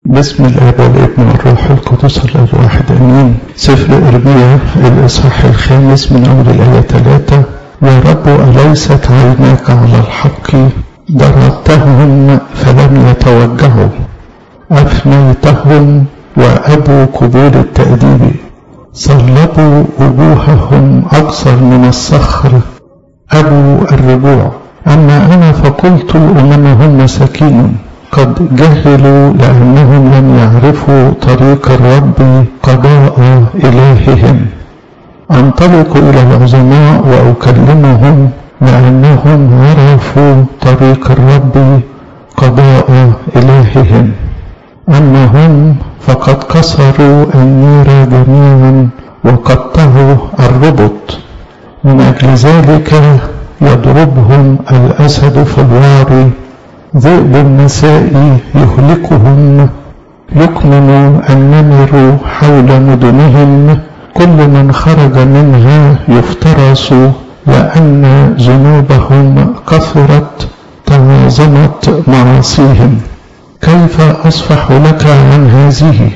بسم الاب والابن والروح القدس الله الواحد امين سفر ارميا الاصحاح الخامس من اول الايه ثلاثه يا رب اليست عيناك على الحق ضربتهم فلم يتوجهوا افنيتهم وابوا قبول التاديب صلبوا وجوههم اكثر من الصخر ابوا الرجوع اما انا فقلت الامم هم مساكين قد جهلوا لأنهم لم يعرفوا طريق الرب قضاء إلههم أنطلق إلى العظماء وأكلمهم لأنهم عرفوا طريق الرب قضاء إلههم أما هم فقد كسروا النير جميعا وقطعوا الربط من أجل ذلك يضربهم الأسد في الوعر ذئب النساء يهلكهم يكمن النمر حول مدنهم كل من خرج منها يفترس لأن ذنوبهم كثرت تعاظمت معاصيهم كيف أصفح لك عن هذه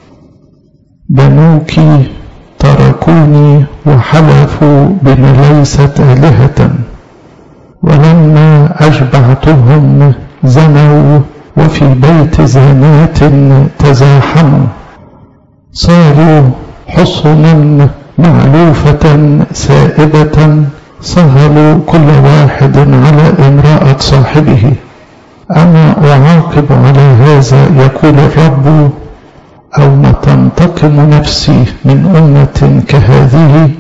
بنوك تركوني وحلفوا بما ليست آلهة ولما أشبعتهم زنوا وفي بيت زانات تزاحموا صاروا حصنا معلوفة سائبة سهلوا كل واحد على امرأة صاحبه أنا أعاقب على هذا يقول الرب أو ما تنتقم نفسي من أمة كهذه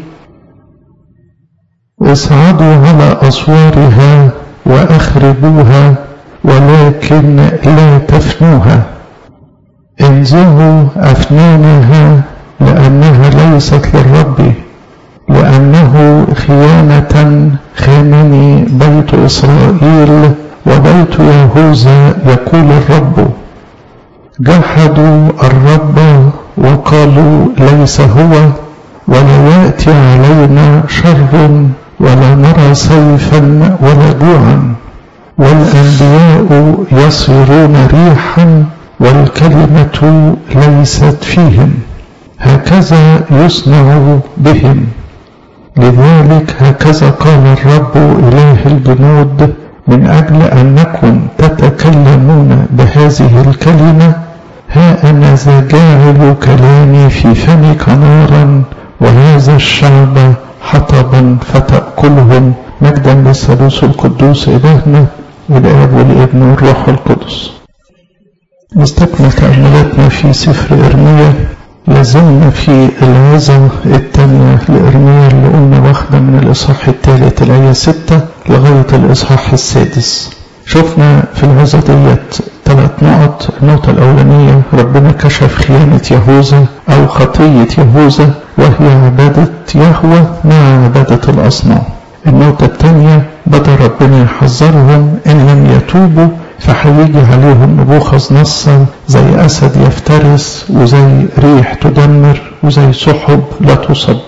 اصعدوا على أسوارها وأخربوها ولكن لا تفنوها انزعوا أفنانها لأنها ليست للرب لأنه خيانة خانني بيت إسرائيل وبيت يهوذا يقول الرب جحدوا الرب وقالوا ليس هو ولا يأتي علينا شر ولا نرى سيفا ولا جوعا والأنبياء يصيرون ريحا والكلمة ليست فيهم هكذا يصنع بهم لذلك هكذا قال الرب إله الجنود من أجل أنكم تتكلمون بهذه الكلمة ها أنا ذا جاعل كلامي في فمك نارا وهذا الشعب حطبا فتأكلهم مجدا للثالوث القدوس إلهنا والآب والابن والروح القدس نستكمل تأملاتنا في سفر إرميا لازلنا في العظة الثانية لإرميا اللي قلنا واخدة من الإصحاح الثالث الآية ستة لغاية الإصحاح السادس شفنا في العظة ديت ثلاث نقط النقطة الأولانية ربنا كشف خيانة يهوذا أو خطية يهوذا وهي عبادة يهوى مع عبادة الأصنام النقطة الثانية بدأ ربنا يحذرهم إن لم يتوبوا فهيجي عليهم نبوخذ نصر زي أسد يفترس وزي ريح تدمر وزي سحب لا تصد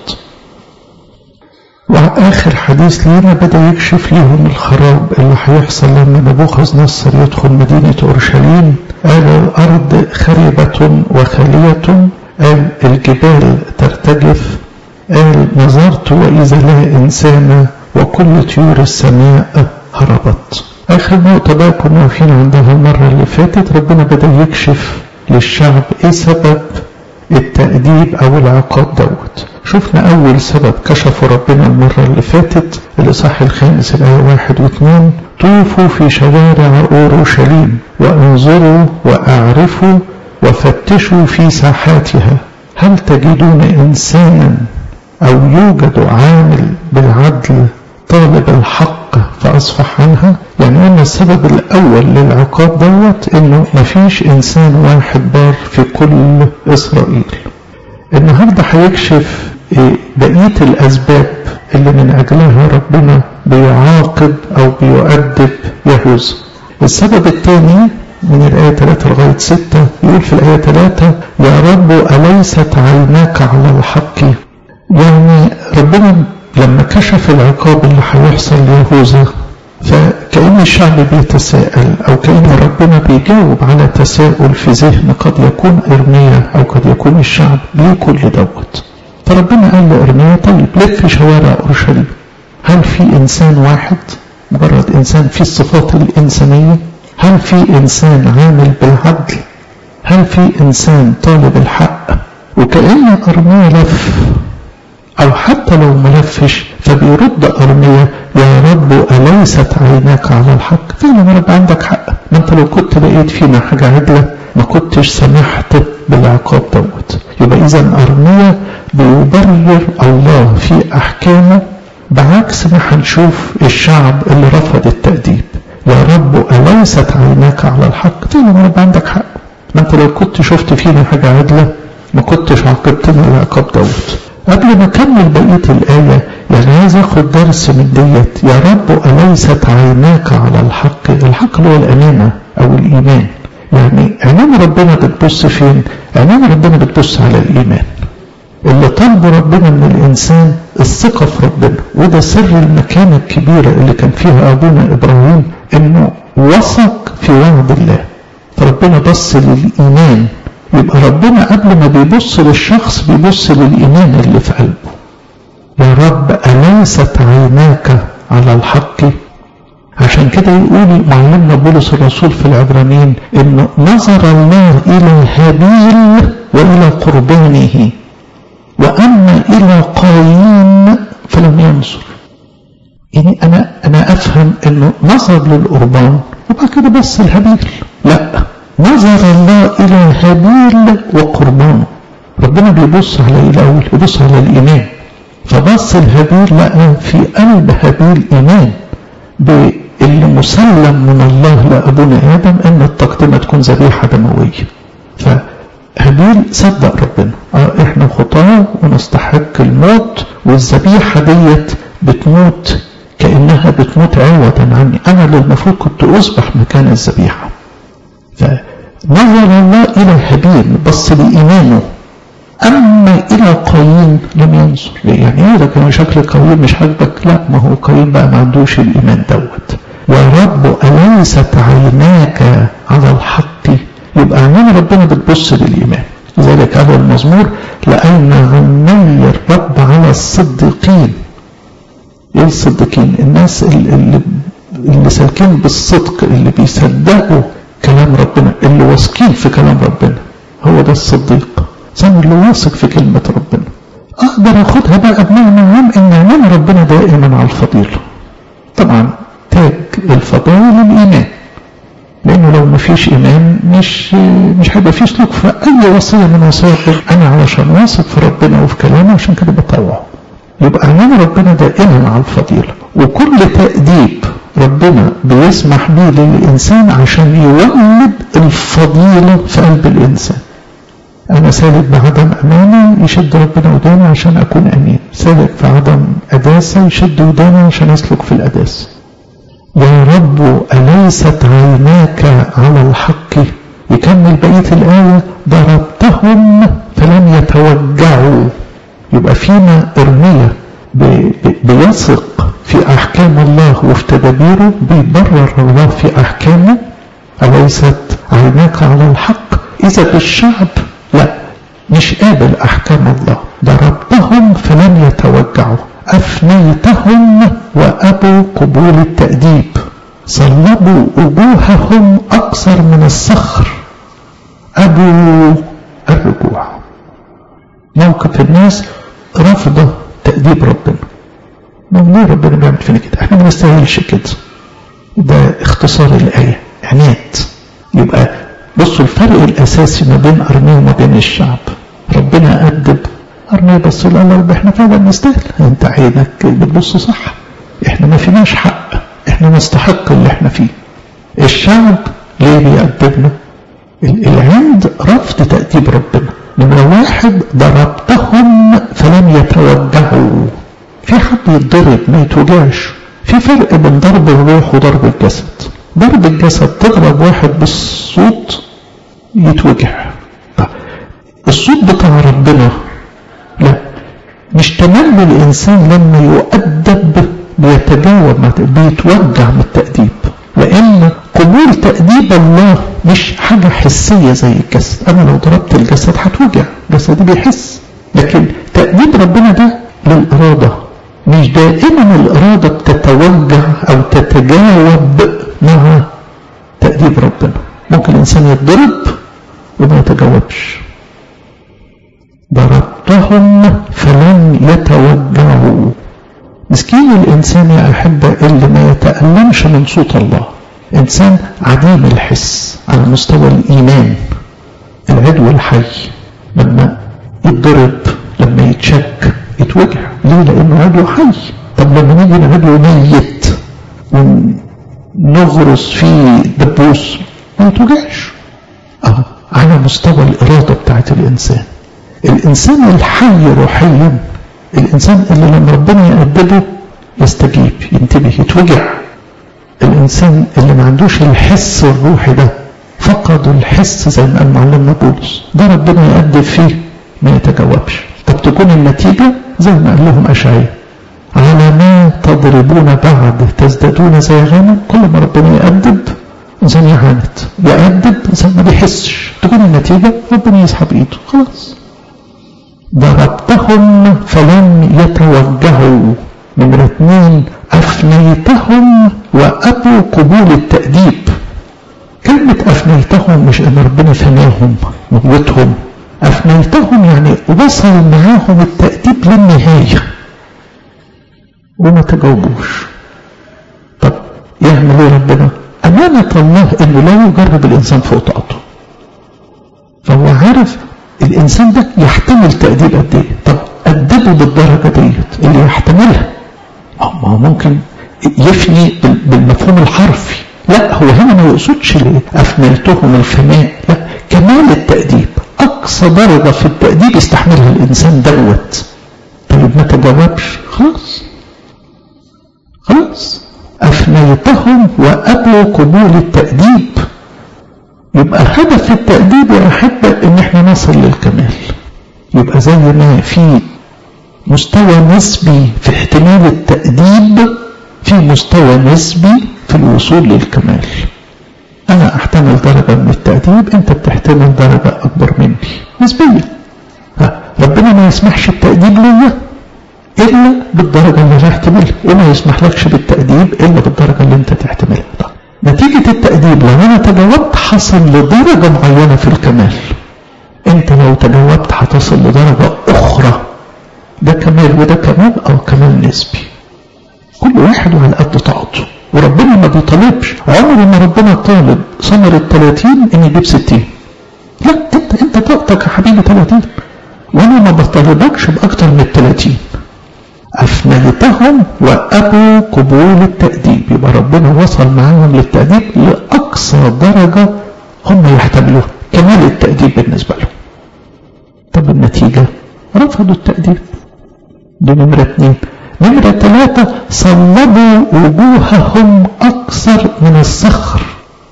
وآخر حديث لينا بدأ يكشف لهم الخراب اللي هيحصل لما نبوخذ نصر يدخل مدينة أورشليم قال الأرض خربة وخالية قال الجبال ترتجف قال نظرت وإذا لا إنسان وكل طيور السماء هربت آخر نقطة بقى كنا واقفين عندها المرة اللي فاتت ربنا بدأ يكشف للشعب إيه سبب التأديب أو العقاب دوت شفنا أول سبب كشفه ربنا المرة اللي فاتت الإصحاح الخامس الآية واحد واثنين طوفوا في شوارع أورشليم وانظروا وأعرفوا وفتشوا في ساحاتها هل تجدون إنسانا أو يوجد عامل بالعدل طالب الحق فأصفح عنها يعني قلنا السبب الأول للعقاب دوت إنه مفيش إنسان واحد بار في كل إسرائيل النهاردة هيكشف بقية الأسباب اللي من أجلها ربنا بيعاقب أو بيؤدب يهوذا السبب الثاني من الآية 3 لغاية 6 يقول في الآية 3 يا رب أليست عيناك على الحق يعني ربنا لما كشف العقاب اللي هيحصل ليهوذا فكأن الشعب بيتساءل أو كأن ربنا بيجاوب على تساؤل في ذهن قد يكون إرميا أو قد يكون الشعب ليه كل دوت فربنا قال لإرميا طيب لف في شوارع أورشليم هل في إنسان واحد مجرد إنسان في الصفات الإنسانية هل في إنسان عامل بالعدل هل في إنسان طالب الحق وكأن أرميا لف أو حتى لو ملفش فبيرد أرميا يا رب أليست عيناك على الحق فعلا يا رب عندك حق ما أنت لو كنت لقيت فينا حاجة عدلة ما كنتش سمحت بالعقاب دوت يبقى إذا أرميا بيبرر الله في أحكامه بعكس ما هنشوف الشعب اللي رفض التأديب يا رب أليست عيناك على الحق فعلا يا رب عندك حق ما أنت لو كنت شفت فينا حاجة عدلة ما كنتش عاقبتنا العقاب دوت قبل ما اكمل بقيه الايه يعني عايز اخد درس من ديت يا رب اليست عيناك على الحق الحق اللي هو الامانه او الايمان يعني عينين ربنا بتبص فين عينين ربنا بتبص على الايمان اللي طلبه ربنا من الانسان الثقه في ربنا وده سر المكانه الكبيره اللي كان فيها ابونا ابراهيم انه وثق في وعد الله فربنا بص للايمان يبقى ربنا قبل ما بيبص للشخص بيبص للإيمان اللي في قلبه يا رب أليست عيناك على الحق عشان كده يقول معلمنا بولس الرسول في العبرانيين انه نظر الله الى هابيل والى قربانه واما الى قايين فلم ينظر يعني انا انا افهم انه نظر للقربان وبعد كده بص الهابيل لا نظر الله إلى هابيل وقربانه ربنا بيبص على الأول بيبص على الإيمان فبص الهابيل لقى في قلب هابيل إيمان باللي مسلم من الله لأبونا آدم أن التقدمة تكون ذبيحة دموية فهابيل صدق ربنا آه إحنا خطاة ونستحق الموت والذبيحة ديت بتموت كأنها بتموت عوضا عني أنا اللي المفروض كنت أصبح مكان الذبيحة فنظر الله إلى هابيل بص لإيمانه أما إلى قايين لم ينظر يعني إيه لكن شكل قايين مش عاجبك لا ما هو قايين بقى ما عندوش الإيمان دوت يا رب أليست عيناك على الحق يبقى عينين ربنا بتبص للإيمان لذلك قال المزمور لأن عيني الرب على الصديقين ايه الصديقين الناس اللي, اللي سالكين بالصدق اللي بيصدقوا كلام ربنا اللي واثقين في كلام ربنا هو ده الصديق زي اللي واثق في كلمة ربنا أقدر أخدها بقى بمعنى عام إن عمام ربنا دائما على الفضيلة طبعا تاج الفضائل الإيمان لأنه لو ما فيش إيمان مش مش هيبقى فيه سلوك في أي وصية من وصايا أنا علشان واثق في ربنا وفي كلامه عشان كده بطوعه يبقى عمام ربنا دائما على الفضيلة وكل تأديب ربنا بيسمح به للإنسان عشان يولد الفضيلة في قلب الإنسان أنا سالك بعدم أمانة يشد ربنا وداني عشان أكون أمين سالك في عدم أداسة يشد وداني عشان أسلك في الأداسة يا رب أليست عيناك على الحق يكمل بقية الآية ضربتهم فلم يتوجعوا يبقى فينا إرمية بيثق في أحكام الله وفي تدابيره بيبرر الله في أحكامه أليست عيناك على الحق إذا بالشعب لا مش قابل أحكام الله ضربتهم فلم يتوجعوا أفنيتهم وأبوا قبول التأديب صلبوا وجوههم أكثر من الصخر أبوا الرجوع موقف الناس رافضة تأديب ربنا ما ليه ربنا بيعمل فينا كده احنا ما نستاهلش كده ده اختصار الآية عناد يبقى بصوا الفرق الأساسي ما بين أرميا وما بين الشعب ربنا أدب أرميا بص له قال رب احنا فعلا نستاهل انت عينك بتبص صح احنا ما فيناش حق احنا نستحق اللي احنا فيه الشعب ليه بيأدبنا العند رفض تأديب ربنا نمرة واحد ضربتهم فلم يتوجعوا في حد يتضرب ما يتوجعش في فرق بين ضرب الروح وضرب الجسد ضرب الجسد تضرب واحد بالصوت يتوجع الصوت بتاع ربنا لا مش تمام الإنسان لما يؤدب بيتجاوب مع بيتوجع من التأديب لأن قبول تأديب الله مش حاجة حسية زي الجسد أنا لو ضربت الجسد هتوجع جسدي بيحس لكن تأديب ربنا ده للإرادة مش دائما الإرادة بتتوجع أو تتجاوب مع تأديب ربنا ممكن الإنسان يتضرب وما يتجاوبش ضربتهم فلم يتوجعوا مسكين الإنسان يا أحبة اللي ما يتألمش من صوت الله إنسان عديم الحس على مستوى الإيمان العدو الحي لما يتضرب لما يتشك يتوجع ليه لأنه عدو حي طب لما نيجي العدو ميت ونغرس فيه دبوس ما يتوجعش أهو على مستوى الإرادة بتاعت الإنسان الإنسان الحي روحيا الإنسان اللي لما ربنا يأدبه يستجيب ينتبه يتوجع الإنسان اللي ما عندوش الحس الروحي ده فقد الحس زي ما قال معلمنا بولس ده ربنا يأدب فيه ما يتجاوبش طب تكون النتيجة زي ما قال لهم أشعياء على ما تضربون بعد تزدادون زي غنم كل ما ربنا يأدب إنسان يعاند يأدب إنسان ما بيحسش تكون النتيجة ربنا يسحب إيده خلاص ضربتهم فلم يتوجهوا نمرة اثنين أفنيتهم وأبوا قبول التأديب كلمة أفنيتهم مش أن ربنا فناهم موتهم أفنيتهم يعني وصل معاهم التأديب للنهاية وما تجاوبوش طب يعمل ايه ربنا أمانة الله أنه لا يجرب الإنسان فوق طاقته فهو عارف الإنسان ده يحتمل تأديب قد إيه طب أدبه بالدرجة ديت اللي يحتملها ما هو ممكن يفني بالمفهوم الحرفي لا هو هنا ما يقصدش ليه أفنيتهم الفناء لا كمال التأديب أقصى درجة في التأديب يستحملها الإنسان دوت طيب ما تجاوبش خلاص خلاص أفنيتهم وأبوا قبول التأديب يبقى هدف التأديب يا أحبة إن احنا نصل للكمال يبقى زي ما في مستوى نسبي في احتمال التأديب في مستوى نسبي في الوصول للكمال أنا أحتمل درجة من التأديب أنت بتحتمل درجة أكبر مني نسبيا ربنا ما يسمحش التأديب ليا إلا بالدرجة اللي أنا أحتملها وما يسمحلكش بالتأديب إلا بالدرجة اللي أنت تحتملها طيب. نتيجة التأديب لو أنا تجاوبت حصل لدرجة معينة في الكمال أنت لو تجاوبت هتصل لدرجة أخرى ده كمال وده كمال أو كمال نسبي كل واحد على قد طاقته وربنا ما بيطالبش عمر ما ربنا طالب ثمر ال 30 ان يجيب 60 لا انت انت طاقتك يا حبيبي 30 وانا ما بطالبكش باكتر من ال 30 افنيتهم وابوا قبول التاديب يبقى ربنا وصل معاهم للتاديب لاقصى درجه هم يحتملوها كمال التاديب بالنسبه لهم طب النتيجه رفضوا التاديب دي نمره اثنين نمرة ثلاثة صلبوا وجوههم أكثر من الصخر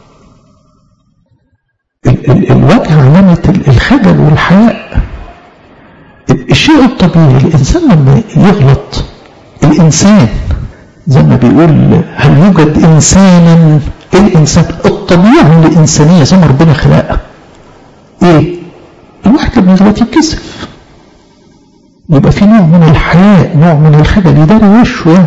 ال ال الوجه علامة الخجل والحياء الشيء الطبيعي الإنسان لما يغلط الإنسان زي ما بيقول هل يوجد إنسانا الإنسان الطبيعة الإنسانية زي ما ربنا خلقها إيه؟ الواحد لما يغلط يتكسف يبقى في نوع من الحياء نوع من الخجل يداري وشه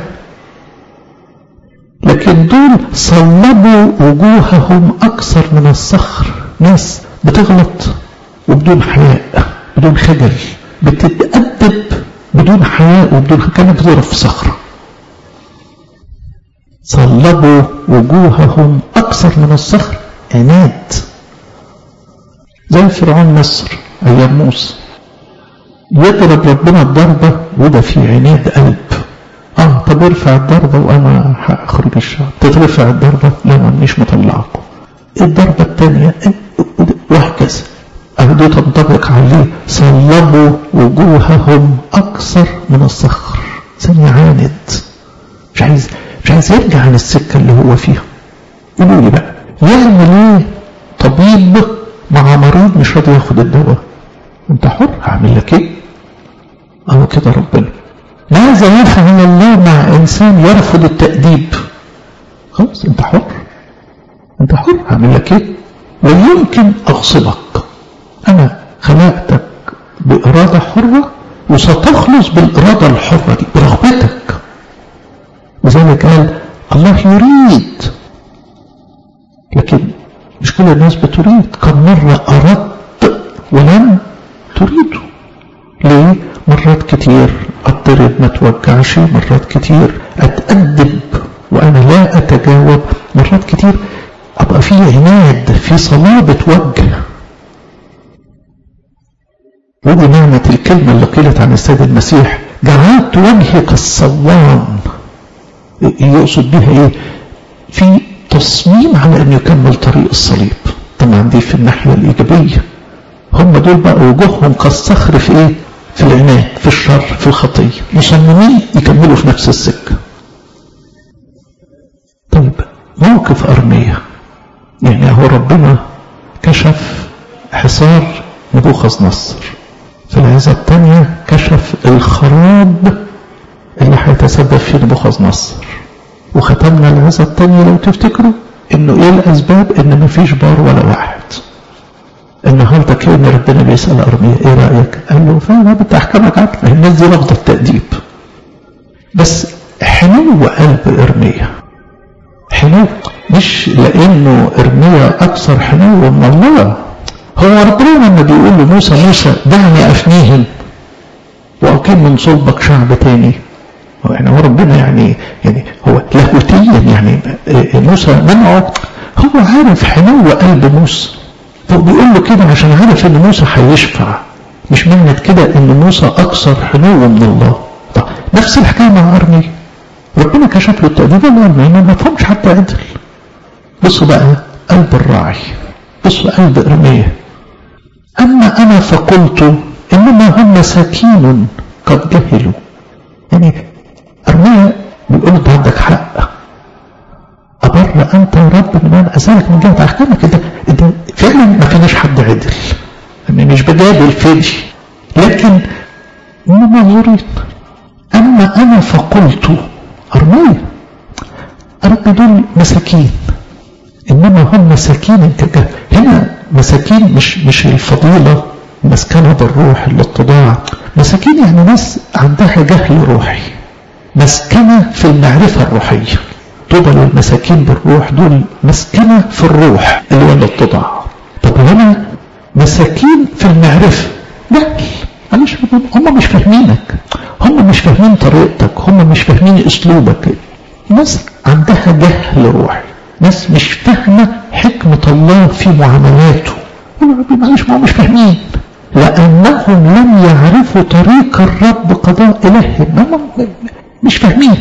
لكن دول صلبوا وجوههم أكثر من الصخر ناس بتغلط وبدون حياء بدون خجل بتتأدب بدون حياء وبدون كانت بتضرب في صخرة صلبوا وجوههم أكثر من الصخر عناد زي فرعون مصر أيام موسى يضرب ربنا الضربة وده في عناد قلب اه طب ارفع الضربة وانا هخرج الشعب تترفع الضربة لا ما مش مطلعكم الضربة الثانية وهكذا أهدو تنطبق عليه صلبوا وجوههم أكثر من الصخر ثانية عاند مش عايز مش عايز يرجع عن السكة اللي هو فيها قولوا لي بقى يعمل ايه طبيب مع مريض مش راضي ياخد الدواء انت حر هعمل لك ايه اهو كده ربنا ماذا يفعل الله مع إنسان يرفض التأديب خلاص أنت حر أنت حر هعمل لك إيه لا يمكن أغصبك أنا خلقتك بإرادة حرة وستخلص بالإرادة الحرة دي برغبتك لذلك قال الله يريد لكن مش كل الناس بتريد كم مرة أردت ولم تريده ليه؟ مرات كتير أضطرب ما توجعش مرات كتير أتأدب وأنا لا أتجاوب مرات كتير أبقى في عناد في صلابة وجه ودي نعمة الكلمة اللي قيلت عن السيد المسيح جعلت وجهك الصوان يقصد بها ايه في تصميم على ان يكمل طريق الصليب طبعا دي في الناحية الايجابية هم دول بقى وجوههم كالصخر في ايه في العناد في الشر في الخطية مصممين يكملوا في نفس السكة طيب موقف أرمية يعني هو ربنا كشف حصار نبوخذ نصر في العزة الثانية كشف الخراب اللي هيتسبب فيه نبوخذ نصر وختمنا العزة الثانية لو تفتكروا انه ايه الاسباب ان مفيش بار ولا واحد النهارده كان ربنا بيسال ارميا ايه رايك؟ قال له فاهم انت احكامك عدل الناس دي رافضه التاديب بس حنو قلب ارميا حنو مش لانه ارميا اكثر حنو من الله هو ربنا لما بيقول لموسى موسى دعني افنيهم واقيم من صلبك شعب تاني يعني هو ربنا يعني يعني هو لاهوتيا يعني موسى منعه هو عارف حنو قلب موسى هو بيقول له كده عشان عارف ان موسى هيشفع مش معنى كده ان موسى اكثر حنو من الله طب نفس الحكايه مع ارمي ربنا كشف له التأديب قال له ما فهمش حتى عدل بصوا بقى قلب الراعي بصوا قلب ارميه اما انا فقلت انما هم مساكين قد جهلوا يعني ارميه بيقول انت عندك حق أبر أنت يا رب من أن أسألك من جهة أحكامك أنت, انت فعلا ما كانش حد عدل أنا مش بجادل فيش لكن هم معذورين أما أنا فقلت أرمية رب دول مساكين إنما هم مساكين كجهل هنا مساكين مش مش الفضيلة مسكنة بالروح الاتضاع مساكين يعني ناس عندها جهل روحي مسكنة في المعرفة الروحية طوبى للمساكين بالروح دول مسكنة في الروح اللي هو الاتضاع طب هنا مساكين في المعرفة جهل معلش هم مش فاهمينك هم مش فاهمين طريقتك هم مش فاهمين اسلوبك ناس عندها جهل روحي ناس مش فاهمة حكمة الله في معاملاته معلش ما هم مش فاهمين لأنهم لم يعرفوا طريق الرب قضاء إلههم هم مش فاهمين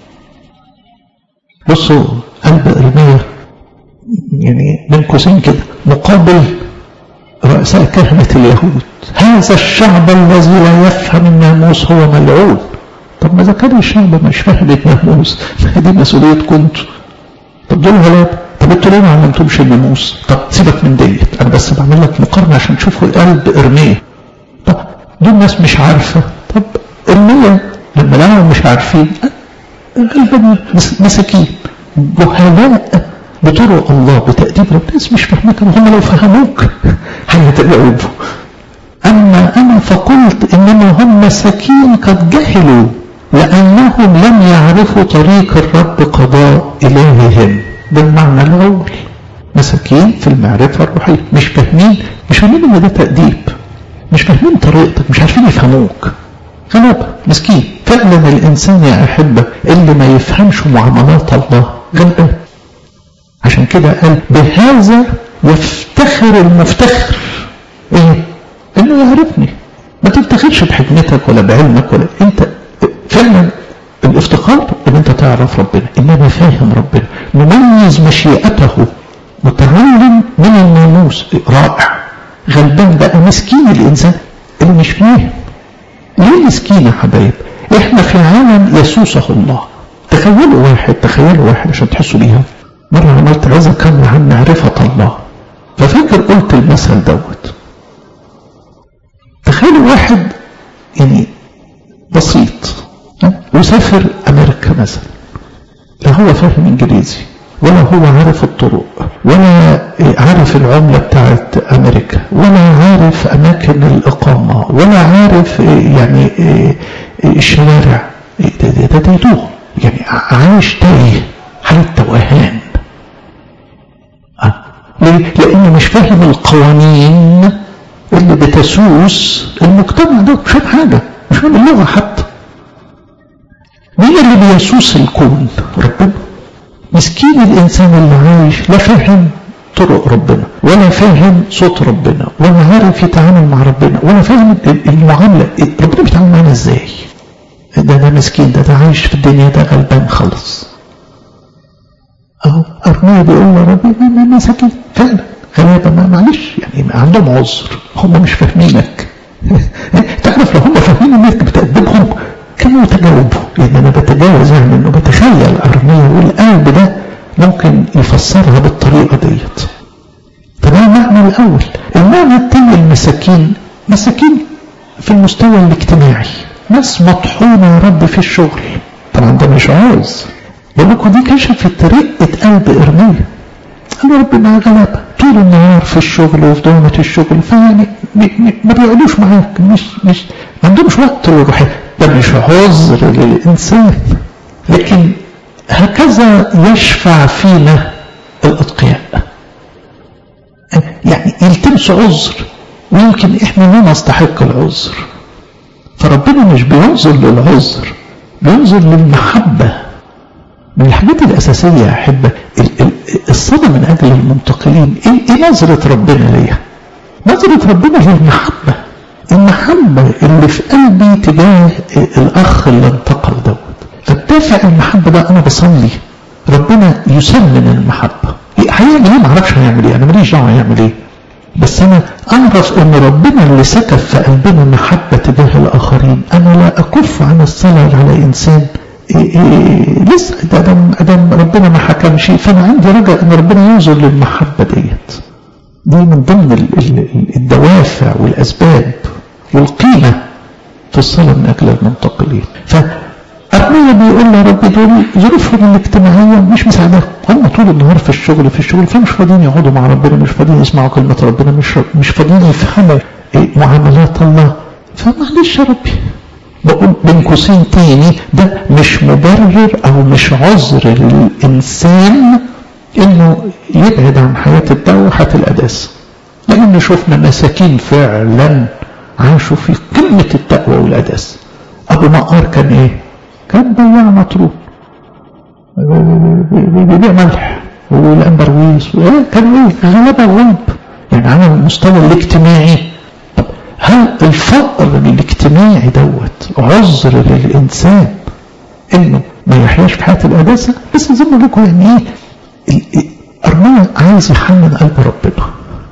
بصوا قلب ارميا يعني بين قوسين كده مقابل رؤساء كهنة اليهود هذا الشعب الذي لا يفهم الناموس هو ملعون طب ما اذا كان الشعب مش فاهم الناموس دي مسؤوليتكم انتوا طب دول غلاب طب انتوا ليه ما علمتهمش الناموس طب سيبك من ديت انا بس بعمل لك مقارنه عشان تشوفوا قلب ارميا طب دول ناس مش عارفه طب ارميا لما لقوا مش عارفين قلبهم مساكين جهلاء بطرق الله بتأديب رب الناس مش فاهمك هم لو فهموك هيتجاوبوا أما أنا فقلت إنما هم مساكين قد جهلوا لأنهم لم يعرفوا طريق الرب قضاء إلههم بالمعنى الأول مساكين في المعرفة الروحية مش فاهمين مش فاهمين إن ده تأديب مش فاهمين طريقتك مش عارفين يفهموك غلابة مسكين فعلا الإنسان يا أحبة اللي ما يفهمش معاملات الله غلبان عشان كده قال بهذا يفتخر المفتخر ايه انه يعرفني ما تفتخرش بحكمتك ولا بعلمك ولا انت فعلا الافتخار ان انت تعرف ربنا انما فاهم ربنا مميز مشيئته متعلم من الناموس رائع غلبان بقى مسكين الانسان اللي مش فاهم ليه مسكين يا حبايب احنا في عالم يسوسه الله تخيلوا واحد تخيلوا واحد عشان تحسوا بيها مرة عملت عظة كاملة عن معرفة الله ففاكر قلت المثل دوت تخيلوا واحد يعني بسيط وسافر امريكا مثلا لا هو فاهم انجليزي ولا هو عارف الطرق ولا عارف العملة بتاعت أمريكا ولا عارف أماكن الإقامة ولا عارف يعني الشوارع ده ده ده يتوه يعني عايش تايه حالة توهان أه. ليه؟ لأنه مش فاهم القوانين اللي بتسوس المجتمع ده مش فاهم حاجة مش فاهم اللغة حتى مين اللي بيسوس الكون ربنا مسكين الإنسان اللي عايش لا فاهم طرق ربنا ولا فاهم صوت ربنا ولا عارف يتعامل مع ربنا ولا فاهم المعاملة ربنا بيتعامل معانا ازاي ده ده مسكين ده ده عايش في الدنيا ده غلبان خالص اهو ارميا بيقول يا ربي ما مساكين فعلا غلابة ما معلش يعني عندهم عذر هم مش فاهمينك تعرف لو هم فاهمين انك بتأدبهم كانوا يتجاوبوا يعني انا بتجاوز يعني انه بتخيل ارميا والقلب ده ممكن يفسرها بالطريقة ديت فده المعنى الاول المعنى الثاني المساكين مساكين في المستوى الاجتماعي ناس مطحونة يا رب في الشغل طبعا ده مش عاوز بقول لكم دي كشفت رقة قلب ارميا قال يا رب ما غلبة طول النهار في الشغل وفي دوامة الشغل فيعني ما بيقعدوش معاك مش مش ما عندهمش وقت للروحية ده مش عذر للإنسان لكن هكذا يشفع فينا الأتقياء يعني يلتمس عذر ويمكن احنا ما نستحق العذر فربنا مش بينظر للعذر بينظر للمحبة من الحاجات الأساسية يا أحبة الصلاة من أجل المنتقلين إيه نظرة ربنا ليها نظرة ربنا للمحبة المحبة اللي في قلبي تجاه الأخ اللي انتقل دوت فبدافع المحبة ده أنا بصلي ربنا يسمن المحبة هيعمل ايه معرفش هيعمل ايه انا ماليش دعوه هيعمل ايه بس انا اعرف ان ربنا اللي سكب في قلبنا محبه تجاه الاخرين انا لا اكف عن الصلاه على انسان إيه إيه لسه ده ادم ادم ربنا ما حكمش فانا عندي رجاء ان ربنا ينظر للمحبه ديت دي من ضمن الدوافع والاسباب والقيمه في الصلاه من اجل المنتقلين ف أرمية بيقول يا رب دول ظروفهم الاجتماعية مش مساعدة هم طول النهار في الشغل في الشغل فمش فاضيين يقعدوا مع ربنا مش فاضيين يسمعوا كلمة ربنا مش مش فاضيين يفهموا إيه معاملات الله فمعلش يا ربي بقول بين قوسين تاني ده مش مبرر أو مش عذر للإنسان إنه يبعد عن حياة الدعوة وحياة القداسة لأن شفنا مساكين فعلا عاشوا في قمة التقوى والقداسة أبو نقار كان إيه؟ كان بياع مطروح بيبيع ملح والأمبرويس كان ايه غلبة غلب يعني على المستوى الاجتماعي طب هل الفقر الاجتماعي دوت عذر للإنسان انه ما يحياش في حياة القداسة بس زي ما لكم يعني ايه أرميا عايز يحنن قلب ربنا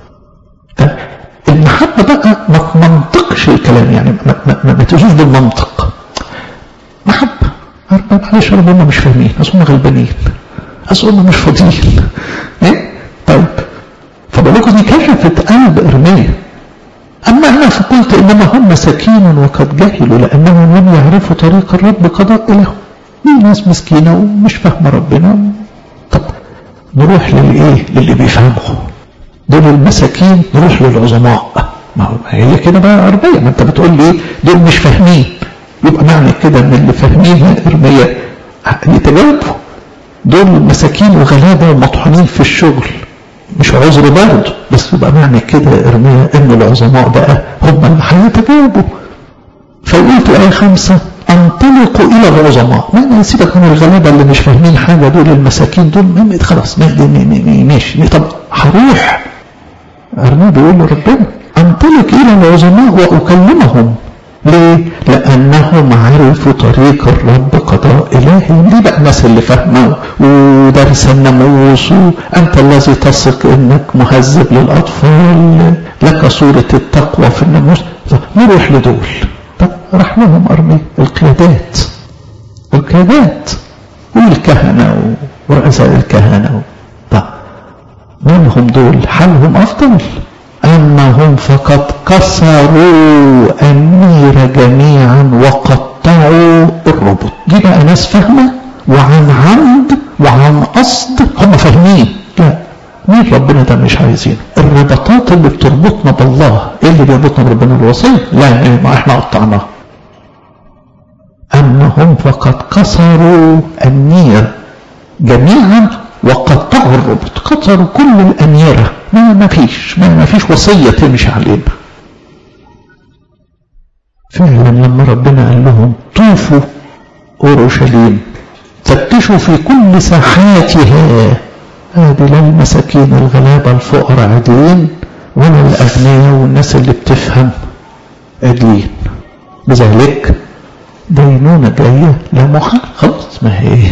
المحبة بقى ما تمنطقش الكلام يعني ما, ما, ما, ما تجوش بالمنطق محبة معلش يا رب هم مش فاهمين اصل هم غلبانين اصل هم مش فاضيين ايه طيب فبقول لكم دي كشفت قلب ارميا اما انا فقلت انما هم مساكين وقد جهلوا لانهم لم يعرفوا طريق الرب قضاء لهم دي ناس مسكينه ومش فاهمه ربنا طب نروح للايه للي بيفهموا دول المساكين نروح للعظماء ما هو هي كده بقى اربيه ما انت بتقول لي دول مش فاهمين يبقى معنى كده ان اللي فاهمين ارميا يتجاوبوا دول مساكين وغلابه ومطحونين في الشغل مش عذر برضه بس يبقى معنى كده ارميا ان العظماء بقى هم اللي هيتجاوبوا فقلت آية خمسة انطلقوا إلى العظماء ما سيبك من الغلابة اللي مش فاهمين حاجة دول المساكين دول خلاص ماشي طب هروح ارميا بيقول لربنا انطلق إلى العظماء وأكلمهم ليه؟ لأنهم عرفوا طريق الرب قضاء إلهي دي بقى الناس اللي فاهمة ودرس الناموس أنت الذي تثق إنك مهذب للأطفال لك صورة التقوى في الناموس نروح لدول طب راح لهم أرمي القيادات القيادات والكهنة ورؤساء الكهنة طب مالهم دول حالهم أفضل أما هم فقد كسروا النير جميعا وقطعوا الربط دي بقى ناس فاهمة وعن عمد وعن قصد هم فاهمين لا مين ربنا ده مش عايزينه الرباطات اللي بتربطنا بالله ايه اللي بيربطنا بربنا الوصية لا ما احنا قطعناها أنهم فقد كسروا النير جميعا وقطعوا الربط كسروا كل الأنيرة ما ما فيش ما, ما فيش وصية تمشي علينا فعلا لما ربنا قال لهم طوفوا أورشليم فتشوا في كل ساحاتها هذه لا المساكين الغلابة الفقراء عادلين ولا الأغنياء والناس اللي بتفهم عادلين لذلك دينونة جاية لا محال خلاص ما هي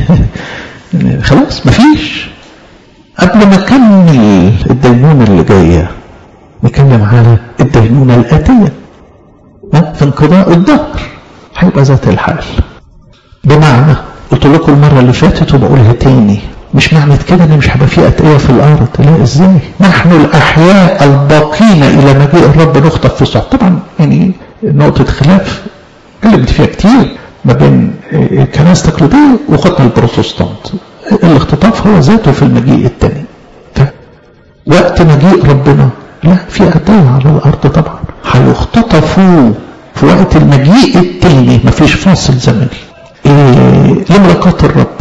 خلاص ما فيش قبل ما اكمل الدينونة اللي جاية نتكلم على الدينونة الآتية في انقضاء الدهر هيبقى ذات الحال بمعنى قلت لكم المرة اللي فاتت وبقولها تاني مش معنى كده ان مش هيبقى في اتقية في الارض لا ازاي نحن الاحياء الباقين الى مجيء الرب نخطف في الصحف طبعا يعني نقطة خلاف اتكلمت فيها كتير ما بين الكنائس التقليدية وخطنا البروتستانت الاختطاف هو ذاته في المجيء الثاني وقت مجيء ربنا لا في أداية على الأرض طبعا هيختطفوا في وقت المجيء الثاني مفيش فاصل زمني إيه لملاقات الرب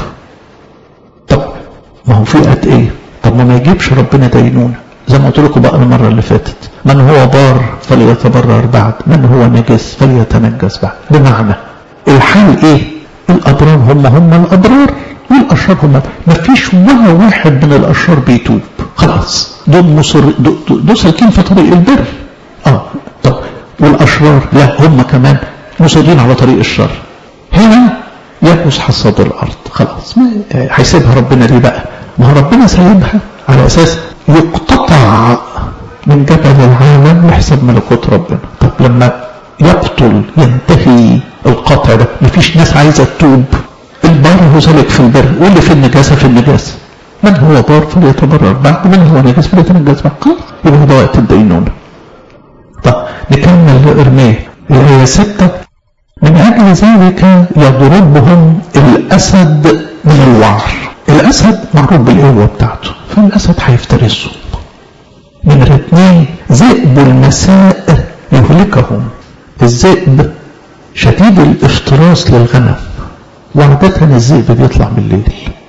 طب ما هو في قد ايه طب ما ما يجيبش ربنا دينونه زي ما قلت لكم بقى المره اللي فاتت من هو بار فليتبرر بعد من هو نجس فليتنجس بعد بمعنى الحال ايه الابرار هم هم الابرار والاشرار هم ما فيش ولا واحد من الاشرار بيتوب خلاص دول مصر دول سالكين في طريق البر اه طب والاشرار لا هم كمان مصرين على طريق الشر هنا يأخذ حصاد الارض خلاص ما هيسيبها ربنا ليه بقى ما هو ربنا سايبها على اساس يقتطع من جبل العالم لحساب ملكوت ربنا طب لما يبطل ينتهي القطع ده مفيش ناس عايزة تتوب البار هو سلك في البر واللي في النجاسة في النجاسة من هو بار فليتبرر بعد من هو نجس فليتنجس بعد خلاص يبقى ده وقت الدينونة طب نكمل إرمية الآية 6 من أجل ذلك يضربهم الأسد من الوعر الأسد معروف بالقوة بتاعته فالأسد هيفترسه نمرة اثنين ذئب المساء يهلكهم الذئب شديد الافتراس للغنم وعادة الذئب بيطلع بالليل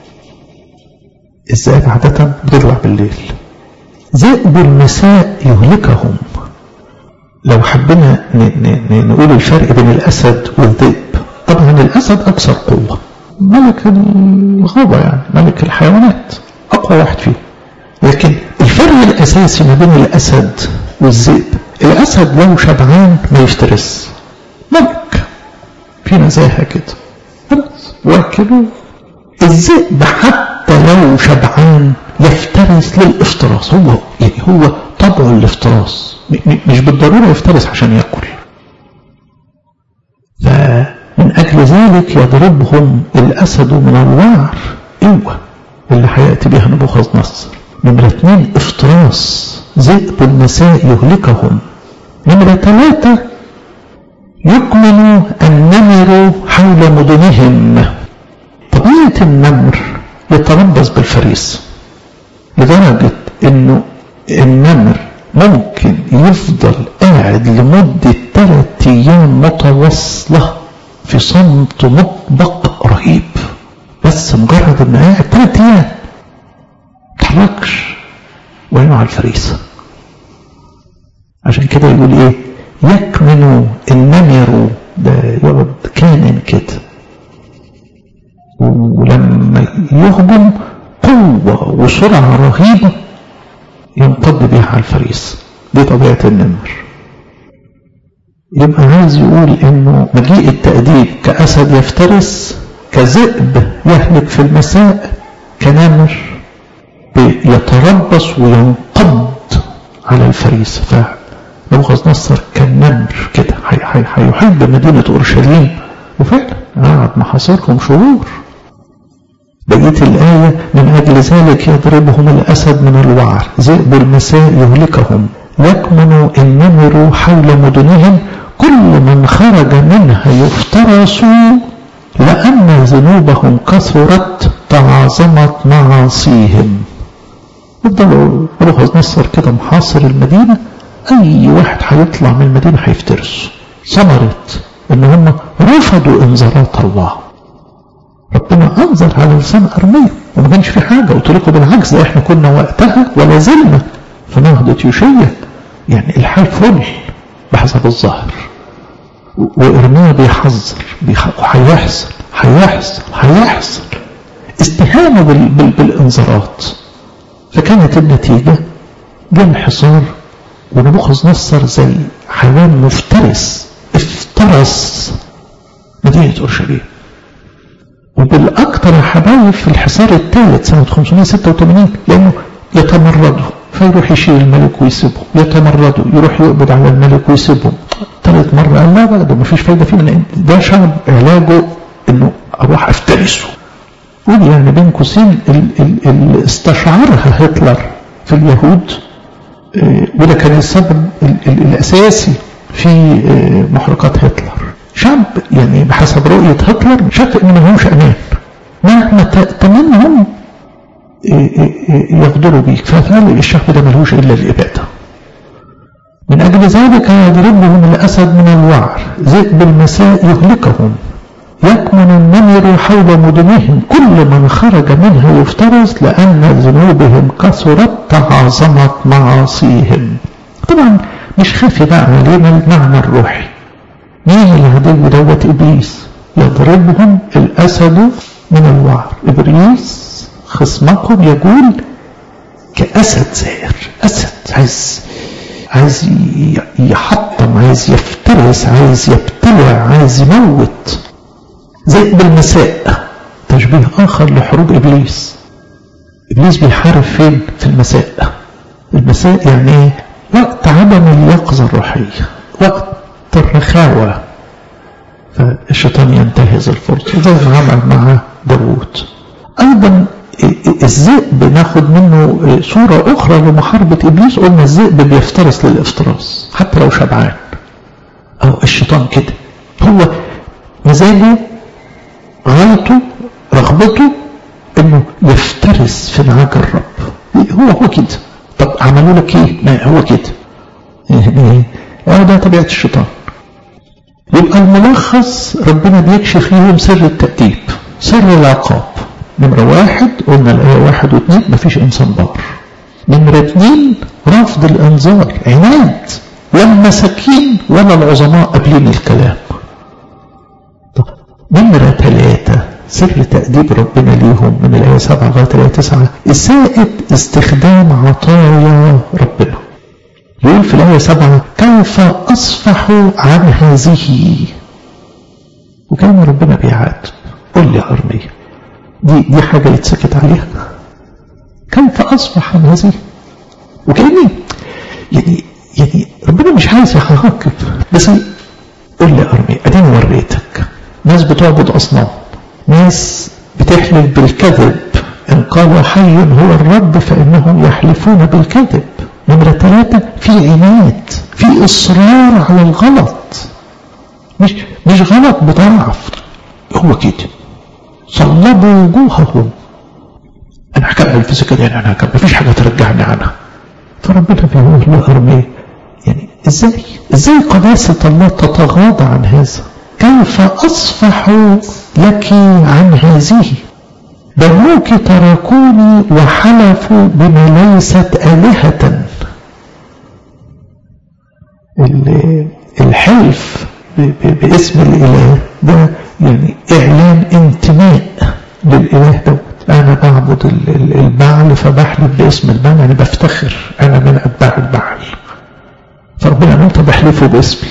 الذئب عادة بيطلع بالليل ذئب المساء يهلكهم لو حبينا نقول الفرق بين الأسد والذئب طبعا الأسد أكثر قوة ملك الغابة يعني ملك الحيوانات أقوى واحد فيه لكن الفرق الأساسي ما بين الأسد والذئب الأسد لو شبعان ما يفترس ملك في نزاهة كده خلاص واكله الذئب حتى لو شبعان يفترس للافتراس هو يعني هو طبعه الافتراس مش بالضرورة يفترس عشان يأكل فمن أجل ذلك يضربهم الأسد من الوعر قوة اللي هيأتي بها نبوخذ نصر نمرة اثنين افتراس ذئب المساء يهلكهم نمرة ثلاثة يكمن النمر حول مدنهم طبيعة النمر يتربص بالفريس لدرجة انه النمر ممكن يفضل قاعد لمدة ثلاث ايام متواصلة في صمت مطبق رهيب بس مجرد انه قاعد ثلاث ايام تحركش وينه على الفريسة عشان كده يقول ايه يكمن النمر ده يقعد كائن كده ولما يهجم قوة وسرعة رهيبة ينقض بها على الفريسة دي طبيعة النمر يبقى عايز يقول انه مجيء التأديب كأسد يفترس كذئب يهلك في المساء كنمر يتربص وينقض على الفريسة فنبوخذ نصر كالنمر كده هيحب مدينة أورشليم وفعلا قعد محاصرهم شهور بقية الآية من أجل ذلك يضربهم الأسد من الوعر ذئب المساء يهلكهم يكمن النمر حول مدنهم كل من خرج منها يفترس لأن ذنوبهم كثرت تعاظمت معاصيهم يفضلوا روح نصر كده محاصر المدينة أي واحد هيطلع من المدينة هيفترسه ثمرة إن هم رفضوا إنذارات الله ربنا أنظر على لسان أرمية وما كانش في حاجة قلت لكم بالعكس ده إحنا كنا وقتها ولا زلنا في نهضة يوشية يعني الحال فل بحسب الظاهر وإرميا بيحذر وهيحصل هيحصل هيحصل استهانة بال بال بالإنذارات فكانت النتيجة جه الحصار ونبوخذ نصر زي حيوان مفترس افترس مدينة أورشليم وبالأكثر يا حبايب في الحصار الثالث سنة 586 لأنه يتمردوا فيروح يشيل الملك ويسيبه يتمردوا يروح يقبض على الملك ويسيبهم ثالث مرة قال لا بقى ده مفيش فايدة فيه لأن ده شعب علاجه إنه أروح أفترسه ودي يعني بين قوسين اللي استشعرها هتلر في اليهود وده كان السبب الأساسي في محرقات هتلر شعب يعني بحسب رؤية هتلر شاف إن ملهمش أمان مهما تمنهم يغدروا بيك فقال الشعب ده ملهوش إلا الإبادة من أجل ذلك يضربهم الأسد من الوعر ذئب المساء يهلكهم يكمن النمر حول مدنهم كل من خرج منها يفترس لأن ذنوبهم كثرت تعاظمت معاصيهم طبعا مش خافي بقى علينا المعنى الروحي مين العدو دوت إبليس يضربهم الأسد من الوعر إبليس خصمكم يقول كأسد زائر أسد عايز عايز يحطم عايز يفترس عايز يبتلع عايز يموت زي بالمساء تشبيه آخر لحروب إبليس إبليس بيحارب فين في المساء المساء يعني ايه وقت عدم اليقظة الروحية وقت الرخاوة فالشيطان ينتهز الفرصة زي ما عمل مع داوود أيضا الذئب ناخد منه صورة أخرى لمحاربة إبليس قلنا الذئب بيفترس للافتراس حتى لو شبعان أو الشيطان كده هو مزاجه غايته رغبته انه يفترس في نعاج الرب هو هو كده طب عملوا لك ايه ما هو كده اه ده طبيعة الشيطان يبقى الملخص ربنا بيكشف ليهم سر التأديب سر العقاب نمرة واحد قلنا الآية واحد واثنين مفيش إنسان بار نمرة اثنين رفض الإنذار عناد لا المساكين ولا العظماء قابلين الكلام طب نمرة ثلاثة سر تأديب ربنا ليهم من الآية 7 لغاية الآية 9 إساءة استخدام عطايا ربنا يقول في الآية 7 كيف أصفحوا عن هذه وكان ربنا بيعاتب قل لي أرمية دي دي حاجة يتسكت عليها كيف أصبح عن هذه وكأني يعني يعني ربنا مش عايز يعاقب بس قل لي أرمي أديني وريتك ناس بتعبد أصنام ناس بتحلف بالكذب إن قالوا حي هو الرب فإنهم يحلفون بالكذب نمرة ثلاثة في عناد في إصرار على الغلط مش مش غلط بضعف هو كده صلبوا وجوههم انا هكمل الفيزيكا دي انا هكمل مفيش حاجه ترجعني عنها فربنا بيقول له ارمي يعني ازاي ازاي قداسه الله تتغاضى عن هذا كيف اصفح لك عن هذه بنوك تركوني وحلفوا بما ليست آلهة الحلف باسم الإله ده يعني إعلان انتماء للإله دوت أنا بعبد البعل فبحلف باسم البعل يعني بفتخر أنا من أتباع البعل فربنا قال طب احلفوا باسمي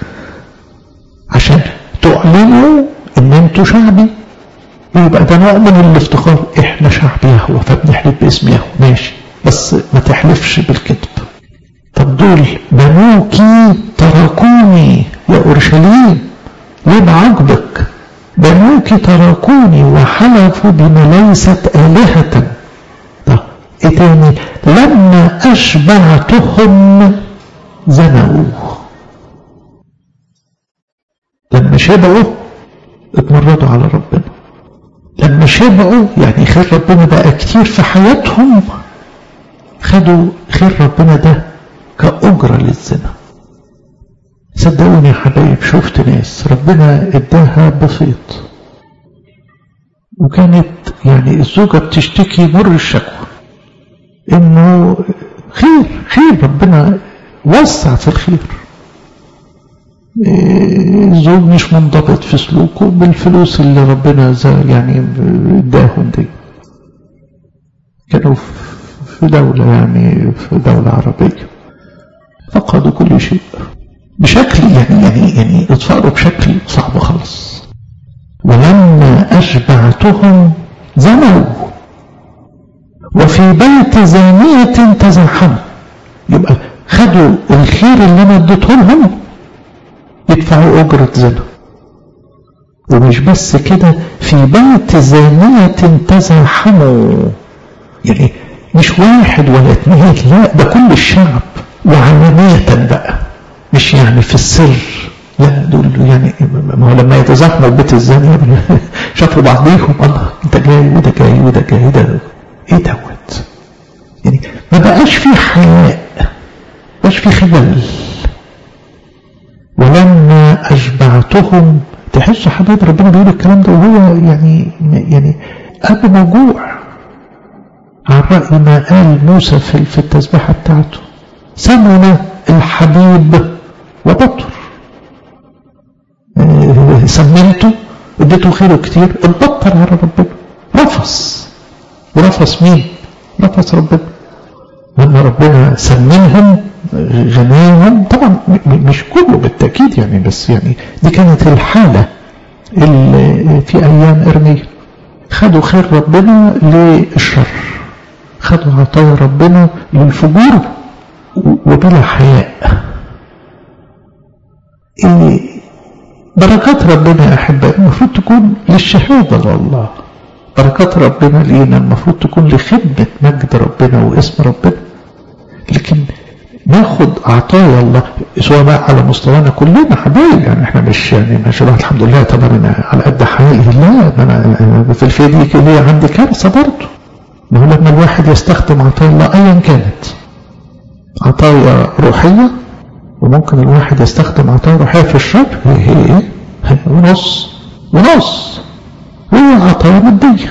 عشان تعلنوا ان انتوا شعبي يبقى ده نوع من الافتخار احنا شعب يهوى فبنحلف باسم يهوى ماشي بس ما تحلفش بالكذب طب دول بنوكي تركوني يا اورشليم ليه بعجبك بنوك تركوني وحلفوا بما ليست آلهة طب ايه تاني لما اشبعتهم زنوا لما شبعوا اتمردوا على ربنا لما شبعوا يعني خير ربنا بقى كتير في حياتهم خدوا خير ربنا ده كأجرة للزنا صدقوني يا حبايب شفت ناس ربنا اداها بسيط وكانت يعني الزوجة بتشتكي مر الشكوى انه خير خير ربنا وسع في الخير الزوج مش منضبط في سلوكه بالفلوس اللي ربنا يعني اداهم دي كانوا في دولة يعني في دولة عربية فقدوا كل شيء بشكل يعني يعني يعني اتفقروا بشكل صعب خالص ولما أشبعتهم زنوا وفي بيت زانية تزحموا يبقى خدوا الخير اللي انا اديته لهم يدفعوا أجرة زنا ومش بس كده في بيت زانية تزاحموا يعني مش واحد ولا اثنين لا ده كل الشعب وعلانية بقى مش يعني في السر لا دول يعني ما هو لما يتزاحموا بيت الزانية شافوا بعضيهم الله انت جاي وده جاي وده جاي ده ايه دوت يعني ما بقاش في حياء ما بقاش في خجل ولما أشبعتهم تحس حبيب ربنا بيقول الكلام ده وهو يعني يعني قلب موجوع عن رأي ما قال موسى في في التسبيحة بتاعته سمن الحبيب وبطر سمنته اديته خيره كتير اتبطر على ربنا رفص ورفص مين؟ رفص ربنا لما ربنا سمنهم غناهم طبعا مش كله بالتأكيد يعني بس يعني دي كانت الحالة اللي في أيام إرميا خدوا خير ربنا للشر خدوا عطايا ربنا للفجور وبلا حياء إيه بركات ربنا يا أحبائي المفروض تكون للشهادة لله بركات ربنا لينا المفروض تكون لخدمة مجد ربنا واسم ربنا لكن ناخد عطايا الله سواء بقى على مستوانا كلنا حبايب يعني احنا مش يعني مش الواحد الحمد لله طبعا انا على قد حالي لا انا في الفئه دي اللي عندي كارثه برضه ما هو لما الواحد يستخدم عطايا الله ايا كانت عطايا روحيه وممكن الواحد يستخدم عطايا روحيه في الشر هي هي ايه ونص ونص هي عطايا ماديه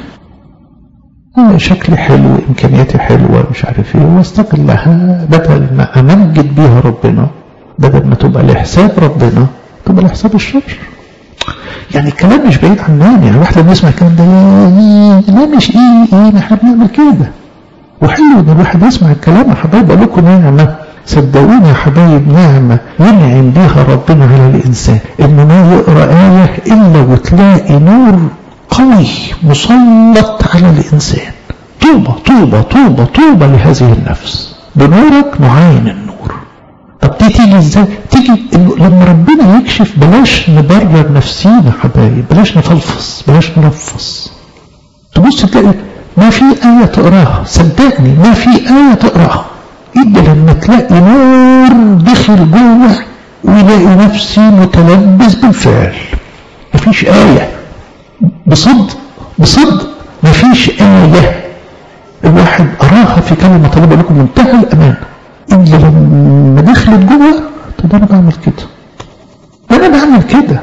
شكلي حلو امكانياتي حلوه مش عارف ايه واستغلها بدل ما امجد بيها ربنا بدل ما تبقى لحساب ربنا تبقى لحساب الشر يعني الكلام مش بعيد عننا يعني الواحد لما يسمع الكلام ده لا مش ايه ايه احنا بنعمل كده وحلو ان الواحد يسمع الكلام يا حبايب اقول لكم نعمه صدقوني يا حبايب نعمة ينعم بها ربنا على الإنسان إنه ما يقرأ آية إلا وتلاقي نور قوي مسلط على الإنسان طوبة طوبة طوبة طوبة لهذه النفس بنورك نعاين النور طب دي تيجي ازاي تيجي إنه لما ربنا يكشف بلاش نبرر نفسينا حبايب بلاش نفلفص بلاش نرفص تبص تلاقي ما في آية تقراها صدقني ما في آية تقراها إلا لما تلاقي نور دخل جوه ويلاقي نفسي متلبس بالفعل مفيش آية بصدق بصدق مفيش آية الواحد أراها في كلمة طالبة لكم منتهى الأمان إلا لما دخلت جوه طب أنا بعمل كده أنا بعمل كده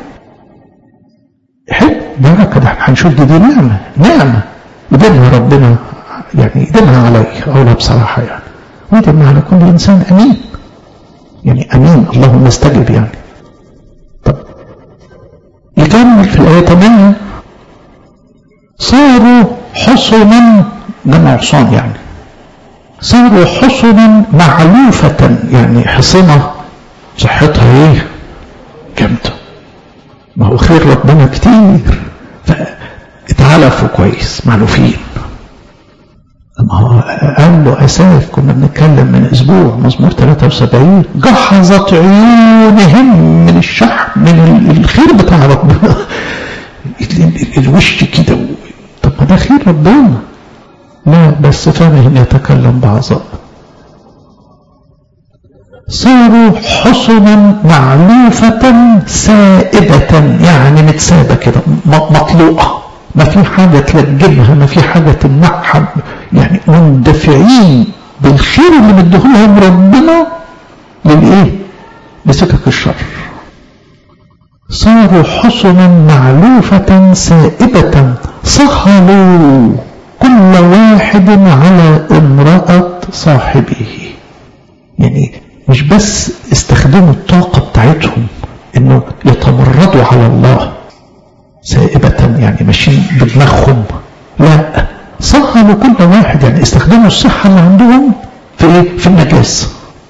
حلو بركة ده هنشوف دي, دي نعمة نعمة يديمها ربنا يعني يديمها علي أقولها بصراحة يعني ويديمها على كل إنسان أمين يعني أمين اللهم استجب يعني طب يكمل في الآية 8 صاروا حصنا جمع حصان يعني صاروا حصنا معلوفة يعني حصنة صحتها ايه جامدة ما هو خير ربنا كتير فاتعلفوا كويس معلوفين ما هو قال له أساف كنا بنتكلم من أسبوع مزمور 73 جحظت عيونهم من الشحم من الخير بتاع ربنا الوش كده طب ما ده خير ربنا لا بس فمهم يتكلم بعظاء صاروا حصنا معلوفة سائدة يعني متسابة كده مطلوقة ما في حاجة تلجمها ما في حاجة تمنعها يعني مندفعين بالخير اللي مديهولهم ربنا للايه لسكك الشر صاروا حصنا معلوفة سائبة صهلوا كل واحد على امرأة صاحبه يعني مش بس استخدموا الطاقة بتاعتهم انه يتمردوا على الله سائبة يعني ماشيين بدماغهم لا صهلوا كل واحد يعني استخدموا الصحة اللي عندهم في ايه في النجاسة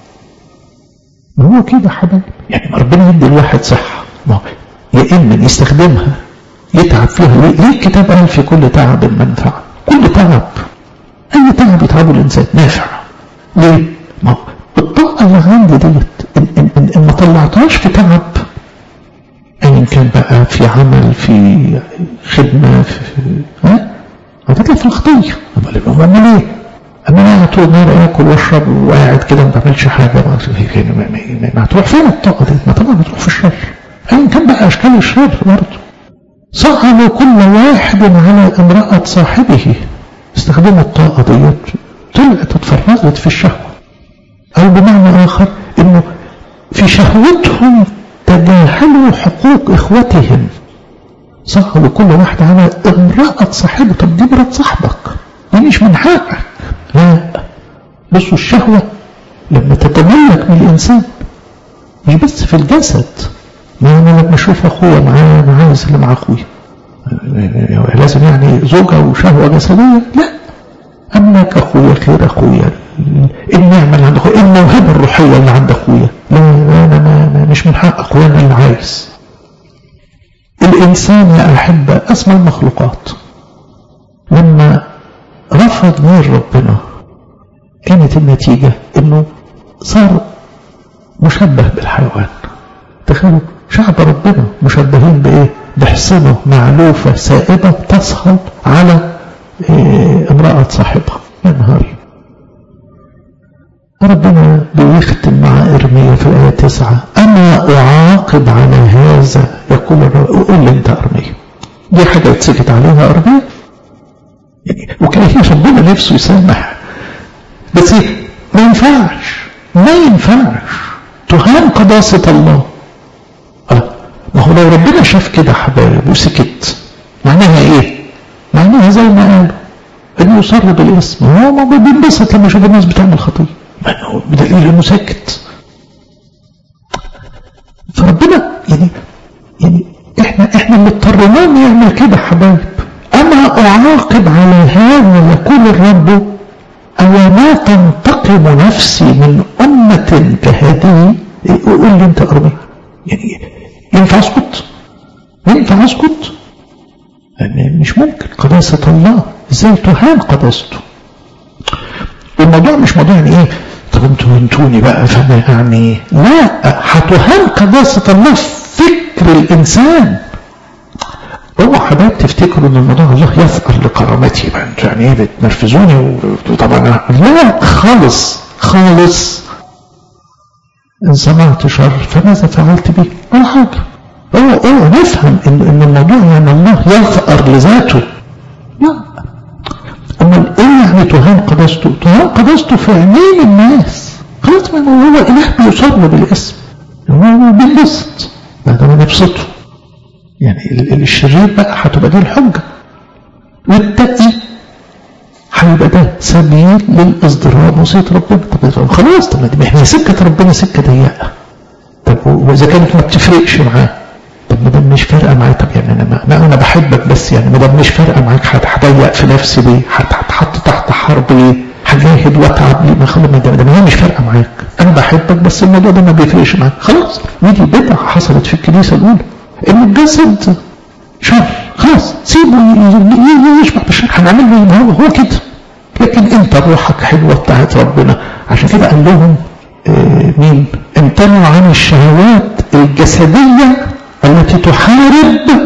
ما هو كده حبايبي يعني ما ربنا يدي الواحد صحة ما يا اما يستخدمها يتعب فيها ليه؟ ليه الكتاب قال في كل تعب منفعة كل تعب اي تعب يتعبه الانسان نافع ليه ما هو الطاقة اللي عندي ديت إن, إن, إن, إن ما طلعتهاش في تعب أيا كان بقى في عمل في خدمة في ها هتطلع في الخطية أقول لهم أمال إيه؟ أما أنا قاعد طول النهار آكل وأشرب وقاعد كده ما بعملش حاجة ما, ما, ما, ما هتروح فين الطاقة دي؟ ما طبعا بتروح في الشر أيا كان بقى أشكال الشر برضه صعب كل واحد على امرأة صاحبه استخدموا الطاقة ديت طلعت اتفرغت في الشهوة أو بمعنى آخر إنه في شهوتهم تجاهلوا حقوق إخوتهم صهلوا كل واحد على امرأة صاحبه طب دي مرات صاحبك دي مش من حقك لا بصوا الشهوة لما تتملك من الإنسان مش بس في الجسد ما أنا لما أشوف أخويا معايا أنا عايز اللي مع أخويا لازم يعني زوجة وشهوة جسدية لا أما كأخويا خير أخويا النعمة اللي عند أخويا الموهبة الروحية اللي عند أخويا لا أنا ما ما مش من حق أخويا أنا اللي عايز الإنسان يا أحبة أسمى المخلوقات لما رفض نور ربنا كانت النتيجة إنه صار مشبه بالحيوان تخيلوا شعب ربنا مشبهين بإيه بحصنة معلوفة سائبة تصهل على إيه امرأة صاحبها يا نهاري ربنا بيختم مع إرميا في الآية تسعة أنا أعاقب على هذا يقول الرب قول لي أنت أرميا دي حاجة اتسكت عليها أرميا يعني وكان ربنا نفسه يسامح بس ما ينفعش ما ينفعش تهان قداسة الله أه ما هو لو ربنا شاف كده حبايب وسكت معناها ايه معناها زي ما قالوا انه يصر بالاسم هو ما بينبسط لما يشوف الناس بتعمل خطيه بدليل انه ساكت فربنا يعني يعني احنا احنا اللي اضطريناه نعمل كده حبايب انا اعاقب على هذا يقول الرب او ما تنتقم نفسي من امه كهذه قول لي انت ارمي يعني ينفع اسكت ينفع اسكت يعني مش ممكن قداسة الله ازاي تهان قداسته الموضوع مش موضوع يعني ايه طب انتوا انتوني بقى فانا يعني لا هتهان قداسة الله في فكر الانسان اوعى حبايب تفتكروا ان الموضوع الله يثقل لكرامتي بقى انتوا يعني ايه بتنرفزوني وطبعا لا خالص خالص ان سمعت شر فماذا فعلت به ولا حاجه اوعى اوعى نفهم ان ان الموضوع يعني الله يثأر لذاته لا امال ايه يعني تهان قداسته تهان قداسته في عينين الناس خلاص ما هو اله بيصر بالاسم هو بينبسط بعد ما نبسطه يعني الشرير بقى هتبقى دي الحجه والتقي هيبقى ده سبيل للازدراء وصيه ربنا طب خلاص طب ما احنا سكه ربنا سكه ضيقه طب واذا كانت ما بتفرقش معاه طب ما دام مش فارقه معايا طب يعني انا ما انا بحبك بس يعني ما دام مش فارقه معاك هتضيق في نفسي ليه؟ هتحط تحت حرب ليه؟ هجاهد واتعب ليه؟ ما خلاص ما دام هي مش فارقه معاك انا بحبك بس الموضوع ده ما بيفرقش معاك خلاص ودي بدعه حصلت في الكنيسه الاولى ان الجسد شر خلاص سيبه يشبع بالشر هنعمل له هو هو كده لكن انت روحك حلوه بتاعت ربنا عشان كده قال لهم اه مين؟ امتنعوا عن الشهوات الجسديه التي تحارب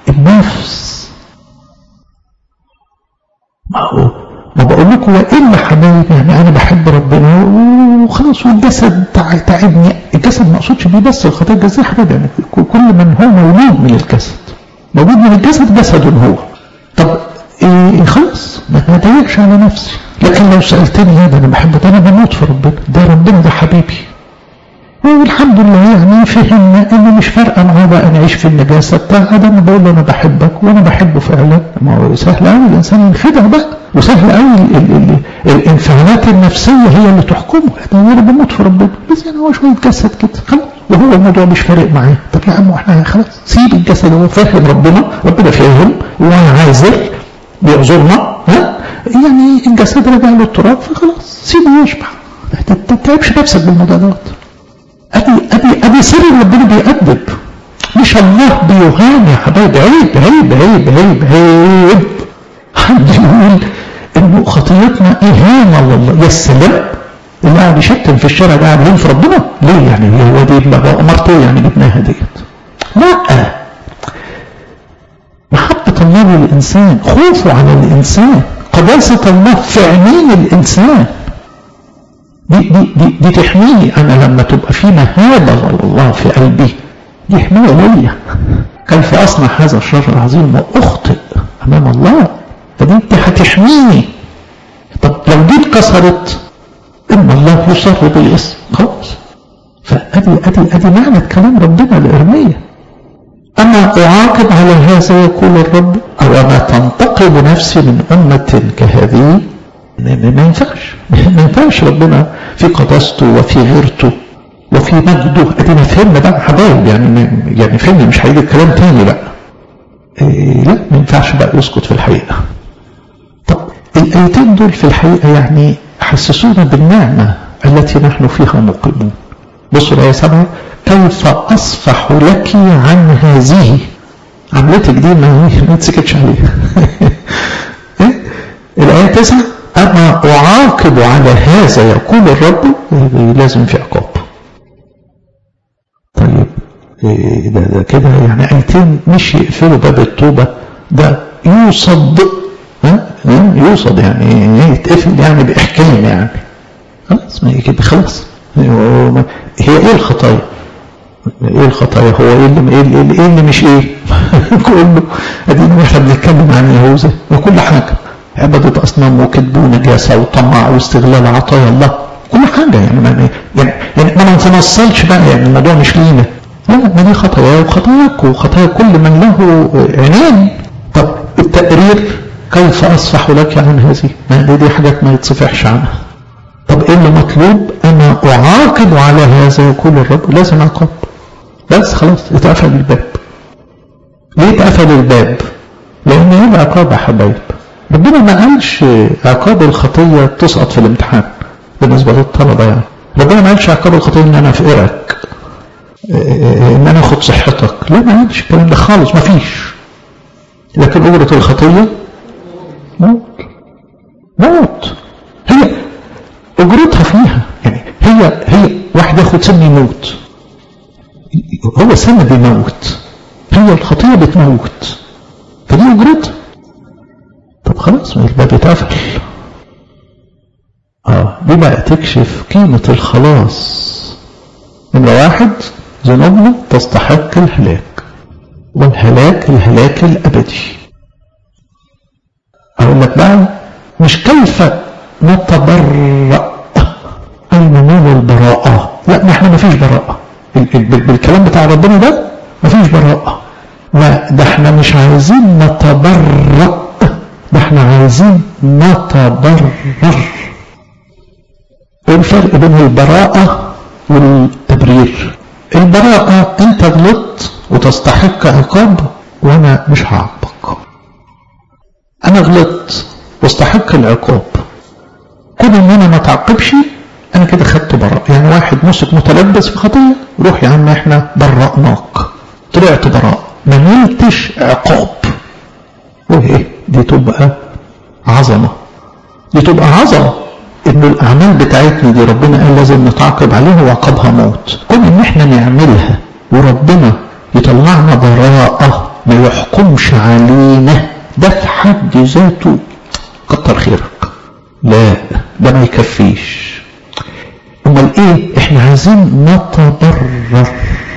النفس ما هو ما بقول لكم والا حبايبي يعني انا بحب ربنا وخلاص والجسد تعبني الجسد ما اقصدش بيه بس الخطيه الجسديه حبايبي يعني كل من هو مولود من الجسد موجود من الجسد جسد هو طب إيه خلاص ما اتضايقش على نفسي لكن لو سالتني هذا انا بحبه ده انا بموت في ربنا ده ربنا ده حبيبي والحمد لله يعني فهمنا ان مش فارقه معاه بقى نعيش في النجاسه بتاع ادم بقول له انا بحبك وانا بحبه فعلا ما هو سهل قوي الانسان ينخدع بقى وسهل قوي الانفعالات النفسيه هي اللي تحكمه انا بموت في ربنا بس يعني هو شويه جسد كده خلاص وهو الموضوع مش فارق معاه طب يا عم احنا خلاص سيب الجسد هو فاهم ربنا ربنا فاهم وانا عايزر بيعذرنا ها يعني الجسد رجع له التراب فخلاص سيبه يشبع ما تتعبش نفسك بالموضوع دوت ادي ادي ادي سر ربنا بيأدب مش الله بيهان يا حبايبي عيب عيب عيب عيب عيب حد يقول انه خطيتنا اهانه والله يا سلام اللي قاعد يشتم في الشارع ده قاعد في ربنا ليه يعني هو دي امرته يعني جبناها ديت لا محبة الله للإنسان خوفه على الإنسان قداسة الله في عينين الإنسان دي, دي, دي, دي تحميني أنا لما تبقى في مهابة الله في قلبي دي حماية ليا كيف أصنع هذا الشر العظيم وأخطئ أمام الله فدي انت هتحميني طب لو دي اتكسرت إن الله يصر بالاسم خلاص فأدي أدي أدي معنى كلام ربنا لإرميا أما أعاقب على هذا يقول الرب أو أما تنتقم نفسي من أمة كهذه ما ينفعش ما ينفعش ربنا في قداسته وفي غيرته وفي مجده ادينا فهمنا بقى حبايب يعني يعني فهمنا مش هيجي الكلام تاني بقى إيه لا ما ينفعش بقى يسكت في الحقيقه طب الايتين دول في الحقيقه يعني حسسونا بالنعمه التي نحن فيها مقيمون بصوا الايه سبعه كيف اصفح لك عن هذه عملتك دي ما ما تسكتش عليها إيه؟ الايه تسعه أما أعاقب على هذا يقول الرب لازم في عقاب طيب ده, ده كده يعني آيتين مش يقفلوا باب التوبة ده يوصد ها يوصد يعني يتقفل يعني بإحكام يعني خلاص ما هي كده خلاص هي ايه الخطايا ايه الخطايا هو ايه اللي ايه اللي, إيه اللي مش ايه كله ادينا احنا بنتكلم عن يهوذا وكل حاجه عبادة أصنام وكذب ونجاسة وطمع واستغلال عطايا الله كل حاجة يعني ما يعني, يعني ما نتنصلش بقى يعني الموضوع مش لينا لا ما دي خطايا وخطاياك وخطايا كل من له عينين طب التقرير كيف أصفح لك عن هذه ما دي, دي حاجات ما يتصفحش عنها طب ايه اللي مطلوب انا اعاقب على هذا يقول الرب لازم عقاب بس خلاص اتقفل الباب ليه اتقفل الباب لان ايه العقاب يا حبايب ربنا ما قالش عقاب الخطية تسقط في الامتحان بالنسبة للطلبة يعني ربنا ما قالش عقاب الخطية ان انا افقرك ان انا اخد صحتك لا ما قالش الكلام ده خالص ما فيش لكن اجرة الخطية موت موت هي اجرتها فيها يعني هي هي واحد ياخد سن يموت هو سن بيموت هي الخطية بتموت فدي اجرتها طب خلاص ما الباب اتقفل اه دي بقى تكشف قيمة الخلاص نمرة واحد ذنوبنا تستحق الهلاك والهلاك الهلاك الأبدي أقول لك بقى مش كيف نتبرأ أين من البراءة لا ما احنا ما فيش براءة بالكلام بتاع ربنا ده ما فيش براءة لا ده احنا مش عايزين نتبرأ ده احنا عايزين نتبرر ايه الفرق بين البراءة والتبرير البراءة انت غلطت وتستحق عقاب وانا مش هعاقبك انا غلطت واستحق العقاب كون ان انا ما تعاقبش انا كده خدت براءة يعني واحد مسك متلبس في خطية روح يا عم احنا برأناك طلعت براء ما نلتش عقاب وايه دي تبقى عظمة دي تبقى عظمة ان الاعمال بتاعتنا دي ربنا قال لازم نتعاقب عليها وعقابها موت كون ان احنا نعملها وربنا يطلعنا براءة ما يحكمش علينا ده في حد ذاته كتر خيرك لا ده ما يكفيش امال ايه احنا عايزين نتضرر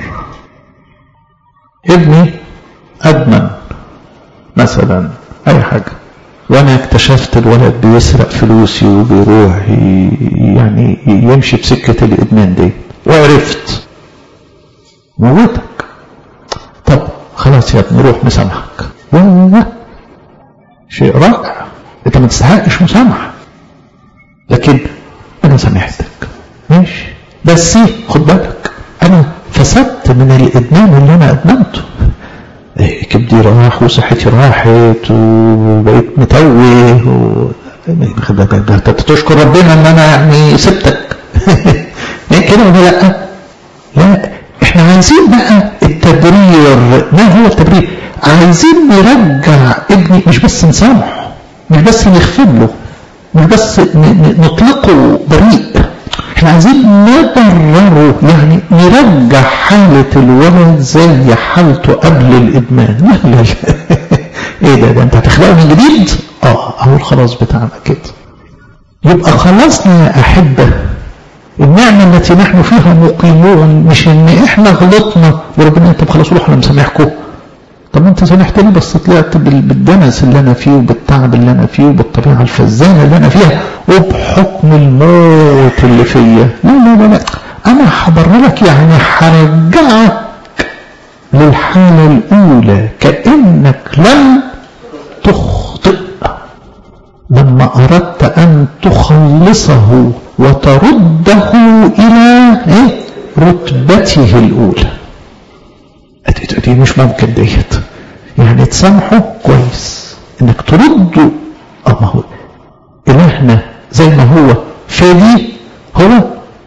ابني ادمن مثلا اي حاجه وانا اكتشفت الولد بيسرق فلوسي وبيروح يعني يمشي بسكه الادمان دي وعرفت موتك طب خلاص يا ابني روح مسامحك والله شيء رائع انت ما تستحقش مسامحه لكن انا سامحتك ماشي بس خد بالك انا فسدت من الادمان اللي انا ادمنته كبدي راح وصحتي راحت وبقيت متوه و... تشكر ربنا ان انا يعني سبتك ايه كده ولا لا لا احنا عايزين بقى التبرير ما هو التبرير عايزين نرجع ابني مش بس نسامحه مش بس نغفر له مش بس نطلقه بريء احنا عايزين نبرره يعني نرجع حالة الولد زي حالته قبل الادمان لا لا لا ايه ده ده انت هتخلقه من جديد اه اهو الخلاص بتاعنا كده يبقى خلصنا يا احبه النعمة التي نحن فيها مقيمون مش ان احنا غلطنا وربنا طب خلاص روح انا مسامحكم طب انت سامحتني بس طلعت بالدنس اللي انا فيه وبالتعب اللي انا فيه وبالطبيعة الفزانة اللي انا فيها وبحكم الموت اللي فيا لا لا لا لا انا هبررك يعني هرجعك للحالة الاولى كأنك لم تخطئ لما اردت ان تخلصه وترده الى ايه رتبته الاولى دي مش ممكن ديت يعني تسامحه كويس انك ترده اه ما هو الهنا زي ما هو فادي هو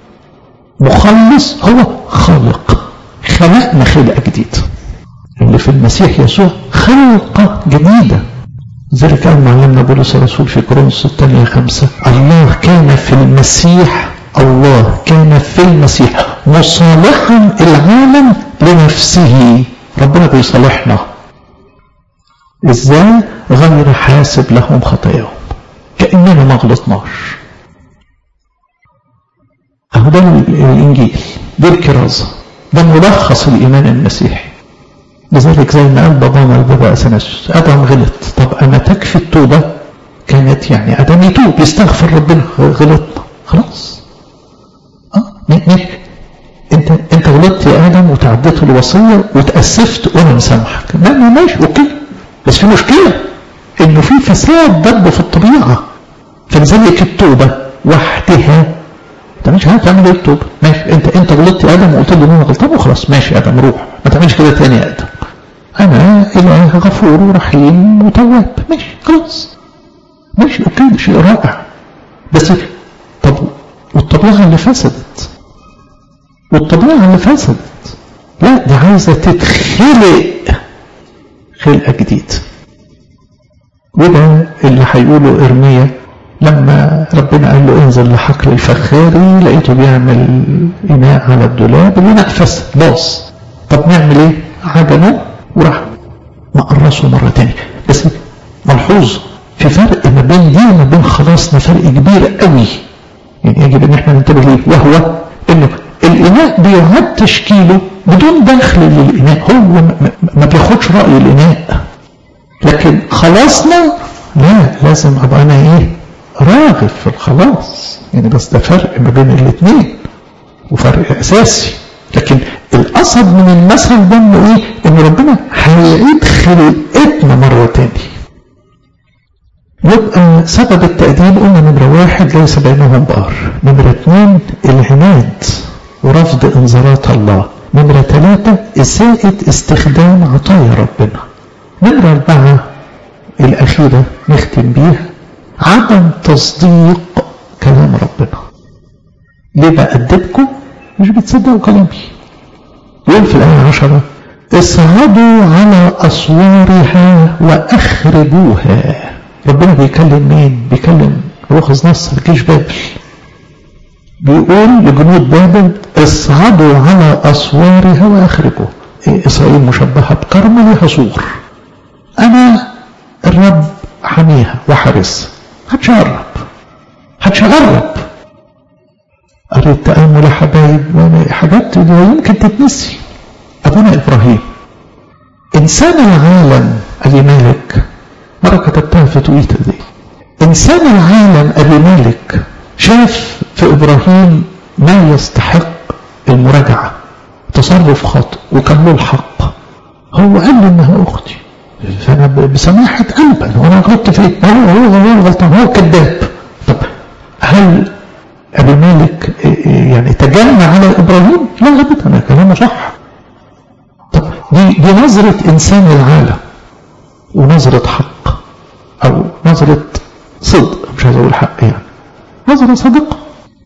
مخلص هو خالق خلقنا خلقه جديده اللي في المسيح يسوع خلقه جديده ذلك قال معلمنا بولس الرسول في كورنثوس الثانية خمسة الله كان في المسيح الله كان في المسيح مصالحا العالم لنفسه ربنا بيصالحنا ازاي غير حاسب لهم خطاياهم كأننا ما غلطناش اهو ده الانجيل دي الكرازة ده ملخص الايمان المسيحي لذلك زي ما قال بابانا البابا اثناسيوس ادم غلط طب اما تكفي التوبه كانت يعني ادم يتوب يستغفر ربنا غلطنا خلاص اه ماشي انت انت غلطت يا ادم وتعديت الوصيه وتاسفت وانا مسامحك لا ماشي اوكي بس في مشكله انه في فساد دب في الطبيعه فلذلك التوبه وحدها انت مش عارف تعمل ايه التوبه ماشي انت انت غلطت يا ادم وقلت له ان انا غلطان وخلاص ماشي يا ادم روح ما تعملش كده تاني يا ادم انا اله غفور ورحيم وتواب ماشي خلاص ماشي اوكي ده شيء رائع بس طب والطبيعه اللي فسدت والطبيعه اللي فسدت لا دي عايزه تتخلق خلقه جديده وده اللي هيقوله ارميا لما ربنا قال له انزل لحقل الفخاري لقيته بيعمل اناء على الدولاب الاناء فسد باظ طب نعمل ايه عجنه وراح مقرصه مرة تاني بس ملحوظ في فرق ما بين دي وما بين خلاصنا فرق كبير قوي يعني يجب ان احنا ننتبه ليه وهو انه الاناء بيعاد تشكيله بدون دخل للاناء هو ما بياخدش رأي الاناء لكن خلاصنا لا لازم ابقى انا ايه راغب في الخلاص يعني بس ده فرق ما بين الاثنين وفرق اساسي لكن القصد من المثل ده انه ايه ان ربنا هيعيد خلقتنا مره تاني يبقى سبب التأديب قلنا نمرة واحد ليس بينهم بار نمرة اثنين العناد ورفض انذارات الله نمرة ثلاثة إساءة استخدام عطايا ربنا نمرة أربعة الأخيرة نختم بيها عدم تصديق كلام ربنا ليه بأدبكم مش بتصدقوا كلامي يقول في الآية عشرة اصعدوا على أسوارها وأخربوها ربنا بيكلم مين بيكلم روخز نصر جيش بابل بيقول لجنود بابل اصعدوا على أسوارها وأخربوها إيه إسرائيل مشبهة بكرم لها سور أنا الرب حميها وحارسها هتشرب محدش يقرب قريت تأمل يا حبايب حاجات يمكن تتنسي أبونا إبراهيم إنسان العالم أبي مالك مرة كتبتها في تويتر دي إنسان العالم أبي مالك شاف في إبراهيم ما يستحق المراجعة تصرف خاطئ وكان له الحق هو قال لي إنها أختي فأنا بسماحة قلبا وأنا غلطت فيه هو هو هو غلطان هو كذاب طب هل أبي مالك يعني تجنى على إبراهيم؟ لا أبدا أنا كلامه صح طب دي, دي نظرة إنسان العالم ونظرة حق أو نظرة صدق مش عايز أقول حق يعني نظرة صادقة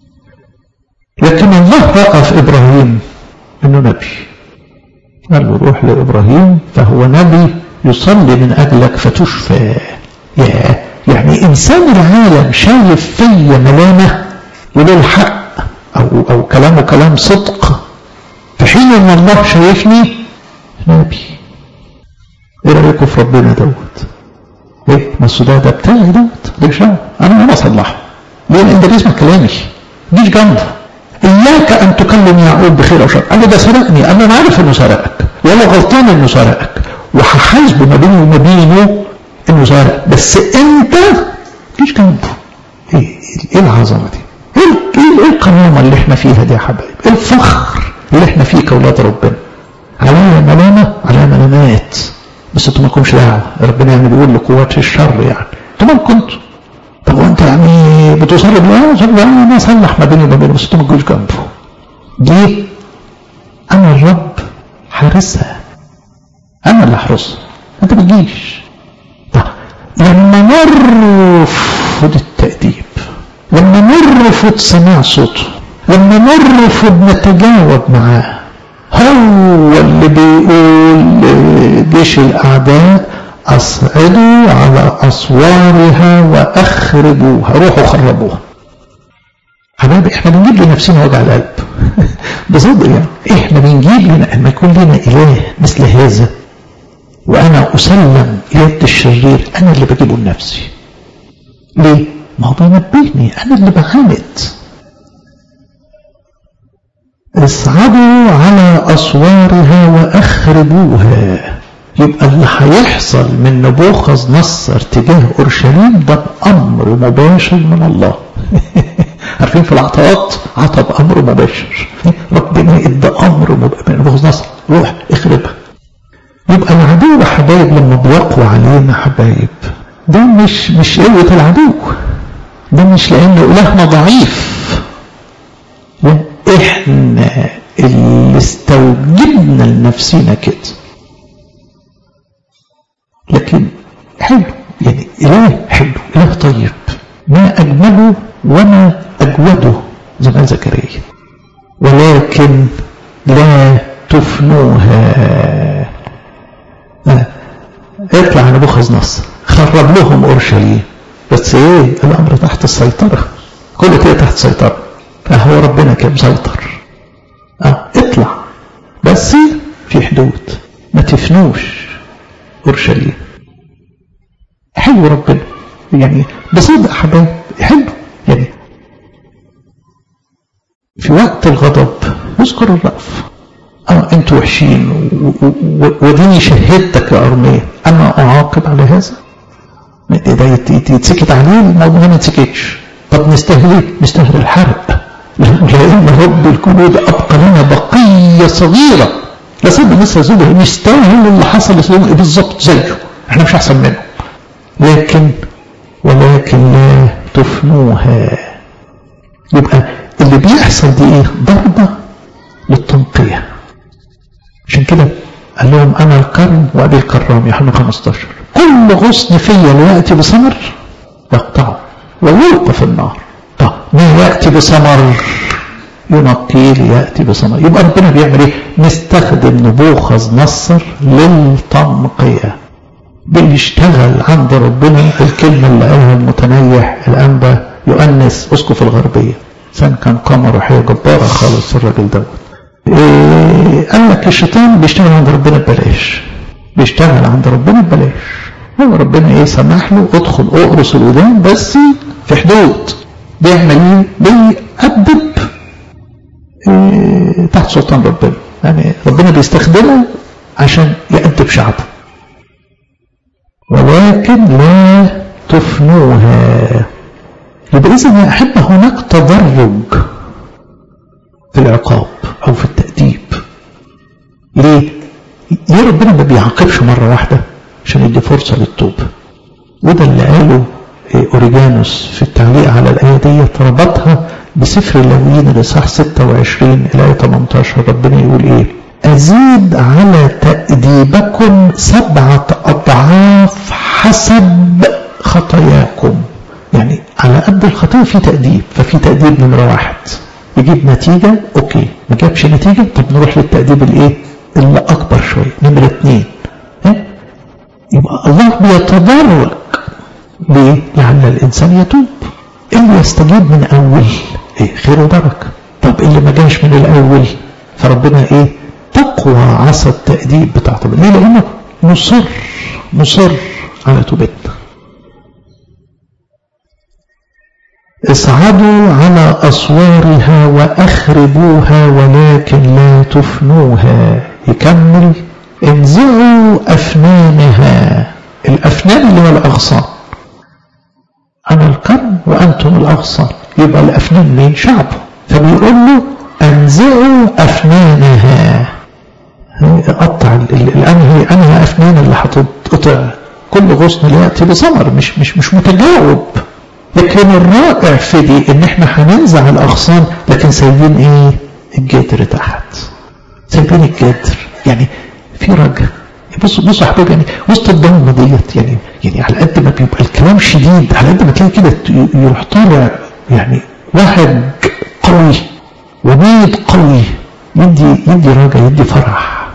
لكن الله رأى في إبراهيم إنه نبي قال له روح لإبراهيم فهو نبي يصلي من أجلك فتشفى يا يعني إنسان العالم شايف في ملامة وله الحق أو, أو كلامه كلام صدق في حين إن الله شايفني نبي إيه رأيكم في ربنا دوت إيه ما ده ده بتاعي دوت ده شو أنا أنا أصلحه ليه لأن ده بيسمع كلامي مش جنبه إياك أن تكلم يعقوب بخير أو شر قال له ده سرقني أنا عارف إنه سرقك ولا غلطان إنه سرقك وهحاسبه ما بينه وما بينه إنه سرق بس أنت مش جنبه إيه إيه العظمة دي؟ إيه إيه القنامة اللي إحنا فيها دي يا حبايب؟ إيه الفخر اللي إحنا فيه كأولاد ربنا؟ عليا ملامة عليا ملامات بس انتوا مالكمش دعوة ربنا يعني بيقول لقوات الشر يعني انتوا مالكم انتوا طب وانت يعني بتصلي لا صلي انا اصلح ما بيني وما بينه بس انتوا ما تجوش جنبه دي انا الرب حارسها انا اللي احرسها انت ما تجيش طب لما نرفض التأديب لما نرفض سماع صوته لما نرفض نتجاوب معاه هو اللي بيقول جيش الأعداء أصعدوا على أسوارها وأخربوها روحوا خربوها حبايبي احنا بنجيب لنفسنا وجع القلب بصدق يعني احنا بنجيب لنا لما يكون لنا اله مثل هذا وانا اسلم يد الشرير انا اللي بجيبه لنفسي ليه؟ ما هو بينبهني انا اللي بعاند اصعدوا على أسوارها وأخربوها يبقى اللي هيحصل من نبوخذ نصر تجاه أورشليم ده أمر مباشر من الله عارفين في العطاءات عطى بأمر مباشر ربنا ادى أمر من نبوخذ نصر روح اخربها يبقى العدو حبايب لما بيقوى علينا حبايب ده مش مش قوة العدو ده مش لأنه إلهنا ضعيف احنا اللي استوجبنا لنفسنا كده لكن حلو يعني اله حلو اله طيب ما اجمله وما اجوده زي ما قال زكريا ولكن لا تفنوها آه. اطلع نبوخذ نصر خرب لهم اورشليم بس ايه الامر تحت السيطره كل كده تحت السيطره فهو ربنا كان مسيطر اه اطلع بس في حدود ما تفنوش اورشليم حلو ربنا يعني بصدق حبايب حلو يعني في وقت الغضب يذكر الرأف اه انتوا وحشين وديني شهدتك يا ارميا انا اعاقب على هذا ده يتسكت عليه الموضوع ما يتسكتش طب نستاهل ايه؟ نستاهل الحرق لأن رب الكنود أبقى لنا بقية صغيرة لا سيدنا لسه زوجه نستاهل اللي حصل لسيدنا بالظبط زيه احنا مش أحسن منه لكن ولكن لا تفنوها يبقى اللي بيحصل دي ايه ضربة للتنقية عشان كده قال لهم أنا الكرم وأبي الكرام يوحنا 15 كل غصن فيا لا يأتي بثمر يقطعه ويلقى في النار طب مين يأتي بثمر ينقيه يأتي بثمر يبقى ربنا بيعمل ايه نستخدم نبوخذ نصر للتنقية بيشتغل عند ربنا الكلمة اللي قالها المتنيح الأنبا يؤنس أسقف الغربية كان كان قامة روحية جبارة خالص الراجل دوت إيه قال لك الشيطان بيشتغل عند ربنا ببلاش بيشتغل عند ربنا ببلاش هو ربنا ايه سمح له ادخل اقرص الودان بس في حدود بيعمل ايه بيأدب إيه تحت سلطان ربنا يعني ربنا بيستخدمه عشان يأدب شعبه ولكن لا تفنوها يبقى إذا يا أحبة هناك تدرج في العقاب أو في التأديب ليه؟ ليه ربنا ما بيعاقبش مرة واحدة عشان يدي فرصة للتوبة وده اللي قاله أوريجانوس في التعليق على الآية دي ربطها بسفر اللاويين الإصحاح 26 الآية 18 ربنا يقول إيه؟ أزيد على تأديبكم سبعة أضعاف حسب خطاياكم يعني على قد الخطية في تأديب ففي تأديب نمرة واحد يجيب نتيجة أوكي ما جابش نتيجة طب نروح للتأديب الإيه؟ اللي أكبر شوية نمرة اتنين إيه؟ يبقى الله بيتدرج ليه؟ لعل الإنسان يتوب اللي يستجيب من أول إيه؟ خير وبركة طب اللي ما جاش من الأول فربنا إيه؟ تقوى عصا التأديب بتاعت ربنا ليه؟ لأنه مصر مصر على توبتنا اصعدوا على أسوارها وأخربوها ولكن لا تفنوها يكمل انزعوا أفنانها الأفنان اللي هو الأغصان أنا القرن وأنتم الأغصان يبقى الأفنان مين شعبه فبيقول له أنزعوا أفنانها قطع الأنهي أنهي أفنان اللي هتتقطع كل غصن يأتي بثمر مش مش مش متجاوب لكن الرائع في دي ان احنا هننزع الاغصان لكن سايبين ايه الجدر تحت سايبين الجدر يعني في رجع بصوا بصوا يا حبايبي يعني وسط الضلمه ديت يعني يعني على قد ما بيبقى الكلام شديد على قد ما تلاقي كده يروح طالع يعني وهج قوي وميد قوي يدي يدي رجع يدي فرح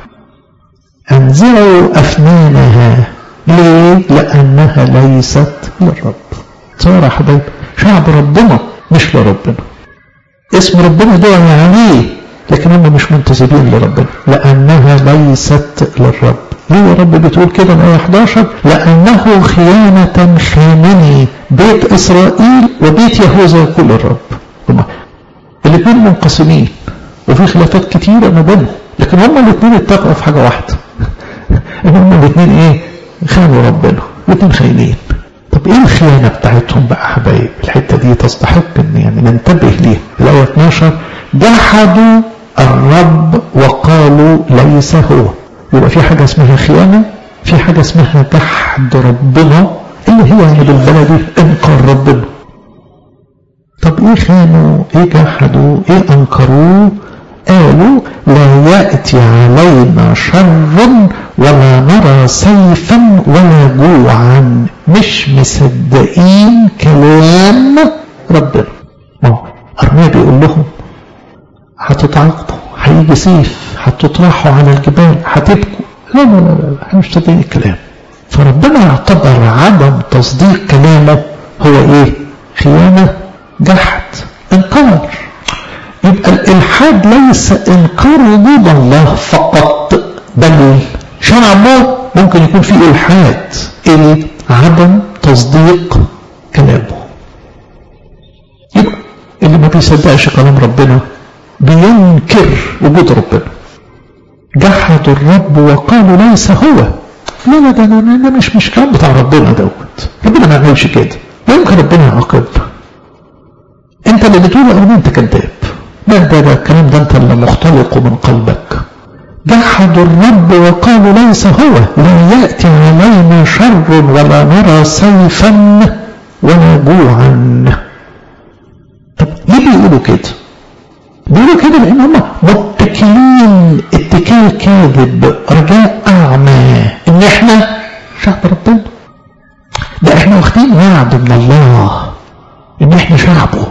انزعوا افنانها ليه؟ لانها ليست للرب صار حبايب شعب ربنا مش لربنا اسم ربنا ده عليه لكن هم مش منتسبين لربنا لأنها ليست للرب ليه يا رب بتقول كده الآية 11 لأنه خيانة خانني بيت إسرائيل وبيت يهوذا يقول الرب هما الاثنين منقسمين وفي خلافات كتيرة ما بينهم لكن هما الاثنين اتفقوا في حاجة واحدة ان هما الاثنين ايه خانوا ربنا الاثنين خاينين طب ايه الخيانة بتاعتهم بقى حبايب الحتة دي تستحق ان يعني ننتبه ليها الآية 12 جحدوا الرب وقالوا ليس هو يبقى في حاجة اسمها خيانة في حاجة اسمها جحد ربنا اللي هي يعني بالبلدي انكار ربنا طب ايه خانوا ايه جحدوا ايه انكروه قالوا لا يأتي علينا شر ولا نرى سيفا ولا جوعا مش مصدقين كلام ربنا أرميا بيقول لهم هتتعاقبوا هيجي سيف هتطرحوا على الجبال هتبكوا لا لا لا احنا مش مصدقين الكلام فربنا يعتبر عدم تصديق كلامه هو ايه خيانة جحد انكار يبقى الإلحاد ليس إنكار وجود الله فقط بل شعبه ممكن يكون فيه إلحاد إيه؟ عدم تصديق كلامه يبقى اللي ما بيصدقش كلام ربنا بينكر وجود ربنا جحدوا الرب وقالوا ليس هو لا لا ده, ده مش مش كلام بتاع ربنا دوت ربنا ما يعملش كده لا يمكن ربنا يعاقبنا انت اللي بتقول ارمي انت كذاب لا ده ده الكلام ده انت اللي مختلق من قلبك جحدوا الرب وقالوا ليس هو لا يأتي علينا شر ولا نرى سيفا ولا جوعا طب ليه بيقولوا كده بيقولوا كده لان هم متكلين اتكال كاذب رجاء اعمى ان احنا شعب ربنا ده احنا واخدين وعد من الله ان احنا شعبه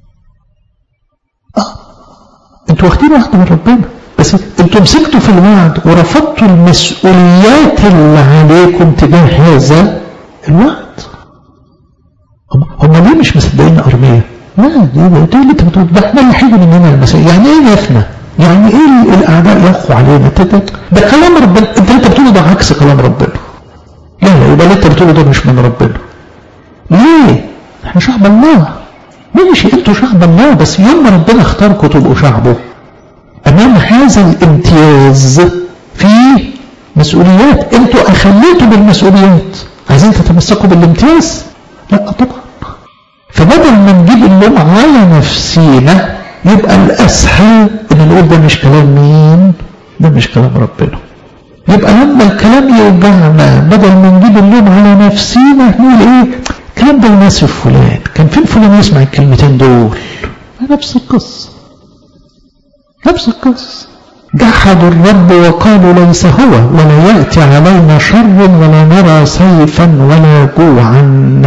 انتوا واخدين وعد من ربنا بس انتوا مسكتوا في الوعد ورفضتوا المسؤوليات اللي عليكم تجاه هذا الوعد هم, هم ليه مش مصدقين ارميه لا دي دي اللي انت بتقول ده احنا اللي هيجي مننا المسيح يعني ايه نفنا يعني ايه الاعداء يقوا علينا ده كلام ربنا انت انت بتقوله ده عكس كلام ربنا لا لا يبقى اللي انت بتقوله ده مش من ربنا ليه احنا شعب الله ماشي انتوا شعب الله بس يوم ما ربنا اختاركم تبقوا شعبه امام هذا الامتياز في مسؤوليات انتوا اخليتوا بالمسؤوليات عايزين تتمسكوا بالامتياز لا طبعا فبدل ما نجيب اللوم على نفسينا يبقى الاسهل ان نقول ده مش كلام مين ده مش كلام ربنا يبقى لما الكلام يوجعنا بدل ما نجيب اللوم على نفسينا نقول ايه الكلام ده يناسب فلان كان فين فلان يسمع الكلمتين دول نفس القصه نفس القصه جحدوا الرب وقالوا ليس هو ولا يأتي علينا شر ولا نرى سيفا ولا جوعا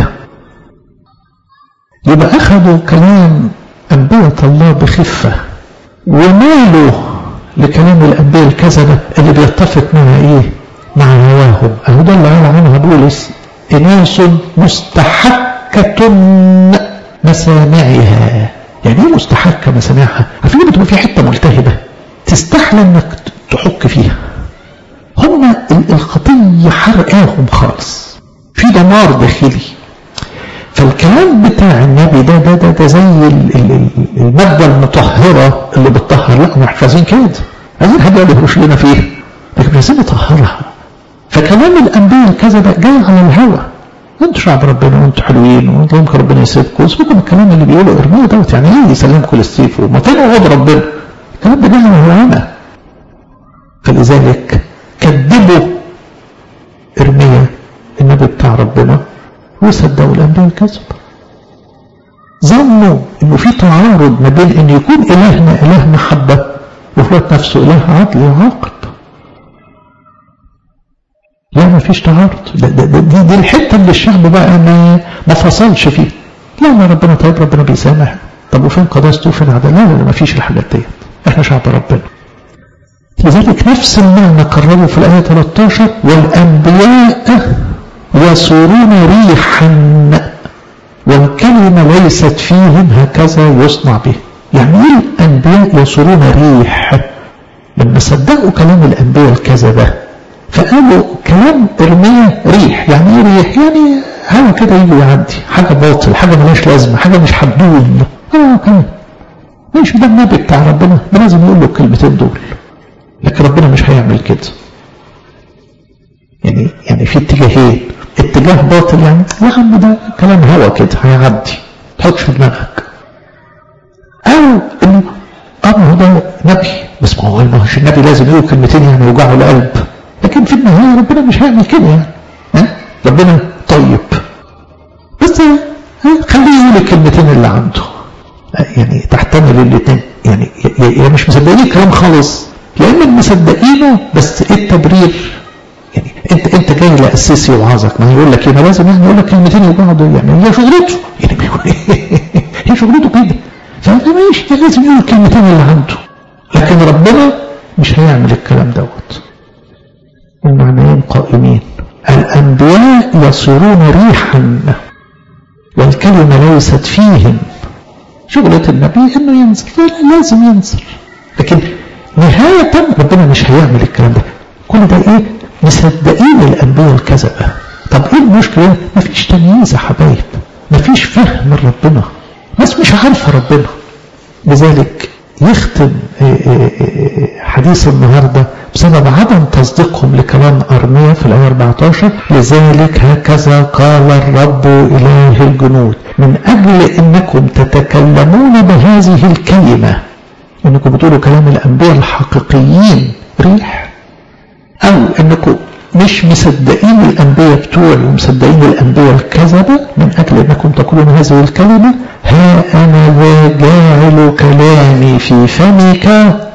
يبقى أخذوا كلام أنبياء الله بخفة ومالوا لكلام الأنبياء الكذبة اللي بيتفق مع إيه؟ مع هواهم أهو ده اللي قال عنها بولس إناس مستحكة مسامعها يعني إيه مستحكة مسامعها؟ عارفين لما تبقى في حتة ملتهبة تستحلى انك تحك فيها هم الخطية حرقاهم خالص في دمار داخلي فالكلام بتاع النبي ده ده ده, ده زي المادة المطهرة اللي بتطهر لا محفظين كده عايزين حاجة يهرش لنا فيها لكن عايزين نطهرها فكلام الأنبياء الكذبة جاي على الهوى انتوا شعب ربنا وانتوا حلوين وانتوا يمكن ربنا يسيبكم سيبكم الكلام اللي بيقوله ارميه دوت يعني ايه يسلمكم للسيف وما تنقوا ربنا الكلام ده جاي من العلماء فلذلك كذبوا ارميا النبي بتاع ربنا وصدقوا الانبياء الكذب ظنوا انه في تعارض ما بين ان يكون الهنا اله محبه وفي الوقت نفسه اله عدل وعاقب لا ما فيش تعارض ده ده ده دي, دي الحته اللي الشعب بقى ما ما فصلش فيها لا ما ربنا طيب ربنا بيسامح طب وفين قداسته وفين عدالته لا لا ما فيش الحاجات ديت احنا شعب ربنا لذلك نفس المعنى كرره في الآية 13 والأنبياء يسورون ريحا والكلمة ليست فيهم هكذا يصنع به يعني ايه الأنبياء يسورون ريح لما صدقوا كلام الأنبياء الكذبة فقالوا كلام إرميا ريح يعني ايه ريح يعني هوا كده يجي ويعدي حاجة باطل حاجة ملهاش لازمة حاجة مش هتدوم اه كلام مش ده النبي بتاع ربنا ده لازم يقول له الكلمتين دول لكن ربنا مش هيعمل كده يعني يعني في اتجاهين اتجاه باطل يعني يا عم ده كلام هوا كده هيعدي تحطش في دماغك او انه اه هو ده نبي بس ما هو ما هوش النبي لازم يقول كلمتين يعني يوجعوا القلب لكن في النهايه ربنا مش هيعمل كده يعني ها ربنا طيب بس خليه يقول الكلمتين اللي عنده يعني تحتمل الاثنين يعني يا مش مصدقين الكلام خالص يا اما مصدقينه بس ايه التبرير يعني انت انت جاي لاسسي وعظك ما يقول لك ايه ما لازم يعني يقول لك كلمتين يوجعوا دول يعني هي شغلته يعني هي شغلته كده فماشي لازم يقول الكلمتين اللي عنده لكن ربنا مش هيعمل الكلام دوت المعنيين قائمين الانبياء يصيرون ريحا والكلمه ليست فيهم شغلة النبي انه ينزل لازم ينزل لكن نهاية ربنا مش هيعمل الكلام ده كل ده ايه مصدقين الانبياء الكذبة طب ايه المشكلة مفيش تمييز يا حبايب مفيش فهم ربنا ناس مش عارفة ربنا لذلك يختم حديث النهاردة بسبب عدم تصديقهم لكلام أرميا في الآية 14 لذلك هكذا قال الرب إله الجنود من أجل أنكم تتكلمون بهذه الكلمة أنكم بتقولوا كلام الأنبياء الحقيقيين ريح أو أنكم مش مصدقين الأنبياء بتوعي ومصدقين الأنبياء الكذبة من أجل أنكم تقولون هذه الكلمة ها أنا ذا جاعل كلامي في فمك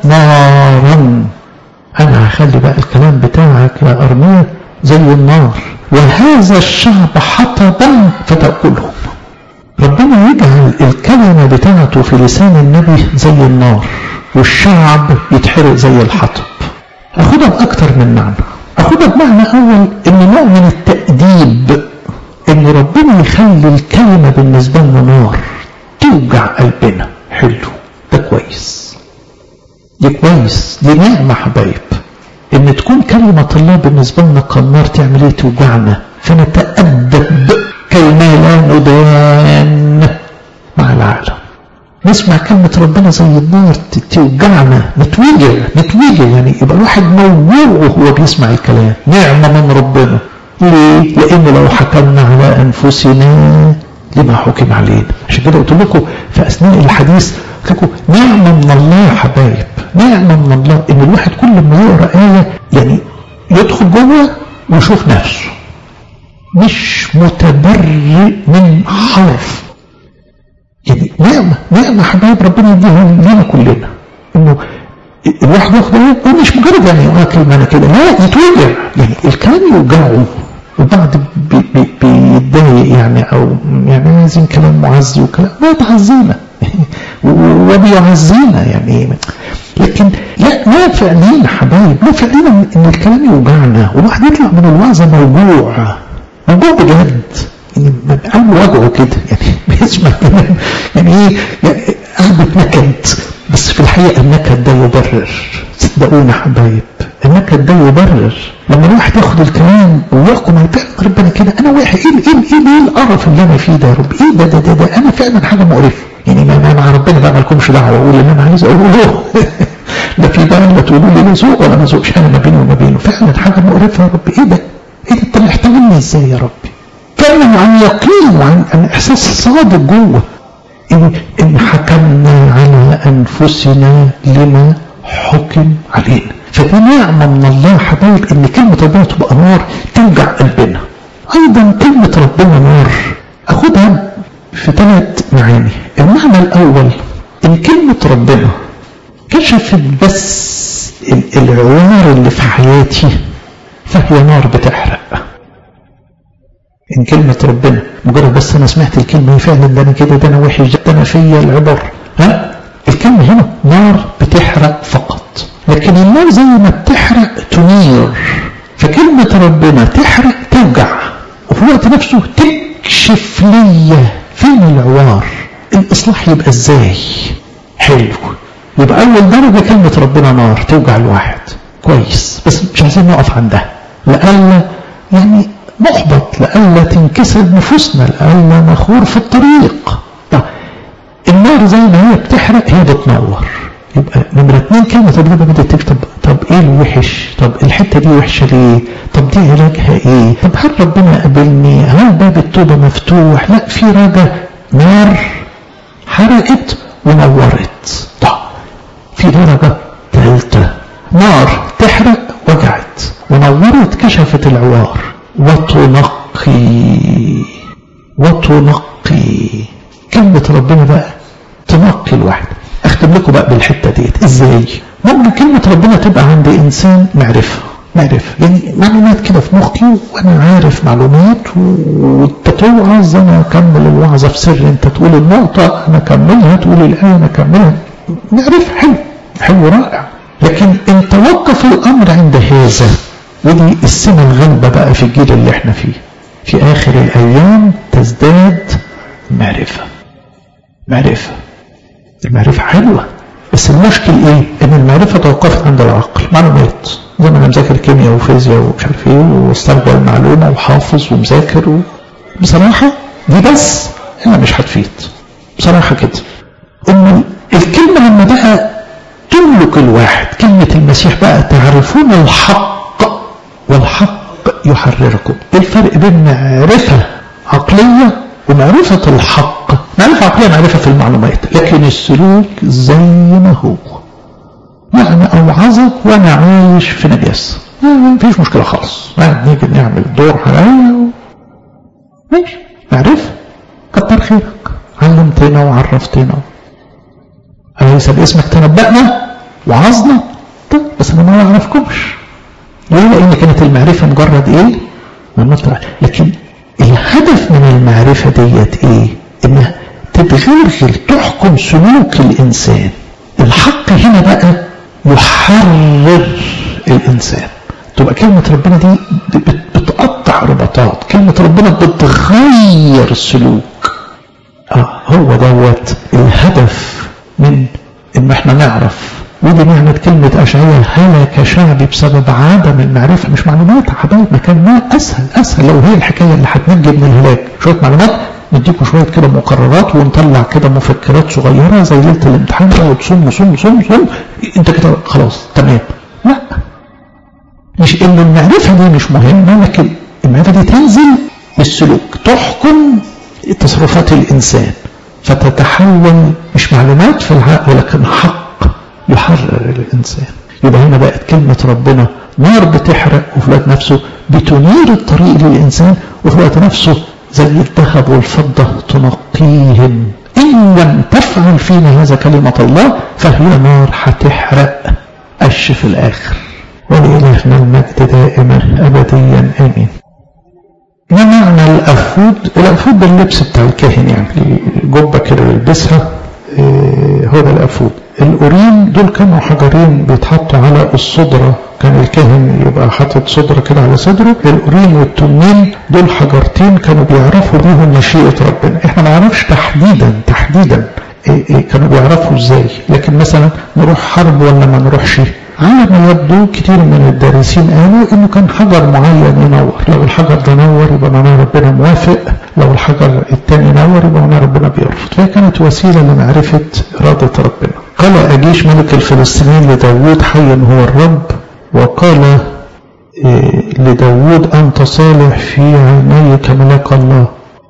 نارا أنا هخلي بقى الكلام بتاعك يا أرميا زي النار وهذا الشعب حطبا فتأكلهم ربنا يجعل الكلمة بتاعته في لسان النبي زي النار والشعب يتحرق زي الحطب أخدها بأكتر من معنى أخدها بمعنى أول إن نوع من التأديب إن ربنا يخلي الكلمة بالنسبة لنا نار توجع قلبنا حلو ده كويس دي كويس دي نعمة حبايب إن تكون كلمة الله بالنسبة لنا كالنار تعمل إيه توجعنا فنتأدب كي لا ندان مع العالم نسمع كلمة ربنا زي النار توجعنا نتوجع نتوجع يعني يبقى الواحد موجوع وهو بيسمع الكلام نعمة من ربنا ليه؟ لأن لو حكمنا على أنفسنا لما حكم علينا عشان كده قلت لكم في أثناء الحديث قلت لكم نعمة من الله يا حبايب نعمة من الله إن الواحد كل ما يقرأ آية يعني يدخل جوه ويشوف نفسه مش متبرئ من حرف يعني نعمة نعمة حبايب ربنا يديها لنا كلنا انه الواحد ياخد هو مش مجرد يعني اه كلمة انا كده لا يتوجع يعني الكلام يوجعه وبعد بيتضايق يعني او يعني عايزين كلام معزي وكلام ما تعزينا وبيعزينا يعني لكن لا نافع لينا حبايب نافع لينا ان الكلام يوجعنا والواحد يطلع من الوعظه موجوع موجوع بجد يعني قلبه وجعه كده يعني بيسمع كلام يعني ايه يعني قلبه نكد بس في الحقيقه النكد ده يبرر صدقونا حبايب النكد ده يبرر لما الواحد ياخد الكلام ويحكم على فعلا ربنا كده انا واحد ايه ايه ايه ايه القرف اللي انا فيه ده يا رب ايه ده ده ده, ده انا فعلا حاجه مقرفه يعني ما مع ربنا بقى مالكمش دعوه اقول اللي انا عايز اقوله لا في بقى لا تقولوا لي لا ذوق ولا ما ذوقش انا ما بيني وما بينه فعلا حاجه مقرفه يا رب ايه ده؟ ايه ده انت محتاجني ازاي يا ربي؟ فعلا عن يقين وعن عن احساس صادق جوه ان ان حكمنا على انفسنا لما حكم علينا فدي نعمه من الله حبايب ان كلمه ربنا تبقى نار توجع قلبنا ايضا كلمه ربنا نار اخدها في ثلاث معاني المعنى الاول ان كلمه ربنا كشفت بس العوار اللي في حياتي فهي نار بتحرق ان كلمة ربنا مجرد بس انا سمعت الكلمة فعلا ده انا كده ده انا وحش ده انا فيا العبر ها الكلمة هنا نار بتحرق فقط لكن النار زي ما بتحرق تنير فكلمة ربنا تحرق توجع وفي الوقت نفسه تكشف ليا فين العوار الاصلاح يبقى ازاي حلو يبقى اول درجة كلمة ربنا نار توجع الواحد كويس بس مش عايزين نقف عندها لألا يعني محبط لألا تنكسر نفوسنا لألا نخور في الطريق طب النار زي ما هي بتحرق هي بتنور يبقى نمرة اتنين كلمة ربنا بدأت تكتب طب ايه الوحش طب الحتة دي وحشة ليه طب دي علاجها ايه طب هل ربنا قابلني هل باب التوبة مفتوح لا في رجا نار حرقت ونورت طب في درجة ثالثة نار تحرق وجعت ونورت كشفت العوار وتنقي وتنقي كلمة ربنا بقى تنقي الواحد اختم لكم بقى بالحتة ديت ازاي ممكن كلمة ربنا تبقى عند انسان معرفة معرفة يعني معلومات كده في مخي وانا عارف معلومات وانت توعظ انا اكمل الوعظة في سر انت تقول النقطة انا اكملها تقول الايه انا اكملها معرفة حلو حلو رائع لكن ان توقف الامر عند هذا ودي السنة الغلبة بقى في الجيل اللي احنا فيه في اخر الايام تزداد معرفة معرفة المعرفة حلوة بس المشكل ايه ان المعرفة توقفت عند العقل معلومات زي ما انا مذاكر كيمياء وفيزياء ومش عارف ايه واسترجع المعلومة وحافظ ومذاكر و... بصراحة دي بس انا مش هتفيد بصراحة كده ان الكلمة لما بقى تملك الواحد كلمة المسيح بقى تعرفون الحق والحق يحرركم ايه الفرق بين معرفة عقلية ومعرفة الحق معرفة عقلية معرفة في المعلومات لكن السلوك زي ما هو يعني أوعظك وأنا عايش في نجاسة ما فيش مشكلة خالص يعني نيجي نعمل دور عليا و... ماشي معرفة كتر خيرك علمتنا وعرفتنا أليس باسمك تنبأنا وعظنا طيب بس أنا ما أعرفكمش ليه لأن كانت المعرفة مجرد إيه والمطلع لكن الهدف من المعرفة ديت إيه إنها تتغلغل تحكم سلوك الإنسان الحق هنا بقى يحرر الإنسان تبقى كلمة ربنا دي بتقطع رباطات كلمة ربنا بتغير السلوك آه هو دوت الهدف من إن احنا نعرف ودي معنى كلمة أشعية هلك شعبي بسبب عدم المعرفة مش معلومات يا حبايب ما كان ما أسهل أسهل لو هي الحكاية اللي هتنجي من الهلاك شوية معلومات نديكوا شويه كده مقررات ونطلع كده مفكرات صغيره زي ليله الامتحان تقعد صم صم صم صم انت كده خلاص تمام لا مش ان المعرفه دي مش مهمه لكن المعرفه دي تنزل بالسلوك تحكم تصرفات الانسان فتتحول مش معلومات في العقل ولكن حق يحرر الانسان يبقى هنا بقت كلمه ربنا نار بتحرق وفي الوقت نفسه بتنير الطريق للإنسان وفي الوقت نفسه زي الذهب والفضة تنقيهم إن لم تفعل فينا هذا كلمة الله فهي نار هتحرق قش في الآخر ولإلهنا المجد دائما أبديا آمين ما معنى الأفود؟ الأفود ده اللبس بتاع الكاهن يعني جبة كده يلبسها هو ده الأفود الأورين دول كانوا حجرين بيتحطوا على الصدرة كان الكاهن يبقى حاطط صدرة كده على صدره الأورين والتنين دول حجرتين كانوا بيعرفوا بيهم مشيئة ربنا احنا ما نعرفش تحديدا تحديدا إيه إيه كانوا بيعرفوا ازاي لكن مثلا نروح حرب ولا ما نروحش على ما يبدو كتير من الدارسين قالوا انه كان حجر معين ينور لو الحجر ده نور يبقى معناه ربنا موافق لو الحجر التاني نور يبقى معناه ربنا بيرفض فهي كانت وسيلة لمعرفة إرادة ربنا قال أجيش ملك الفلسطينيين لداود حيا هو الرب وقال إيه لداود أنت صالح في عيني كملاك الله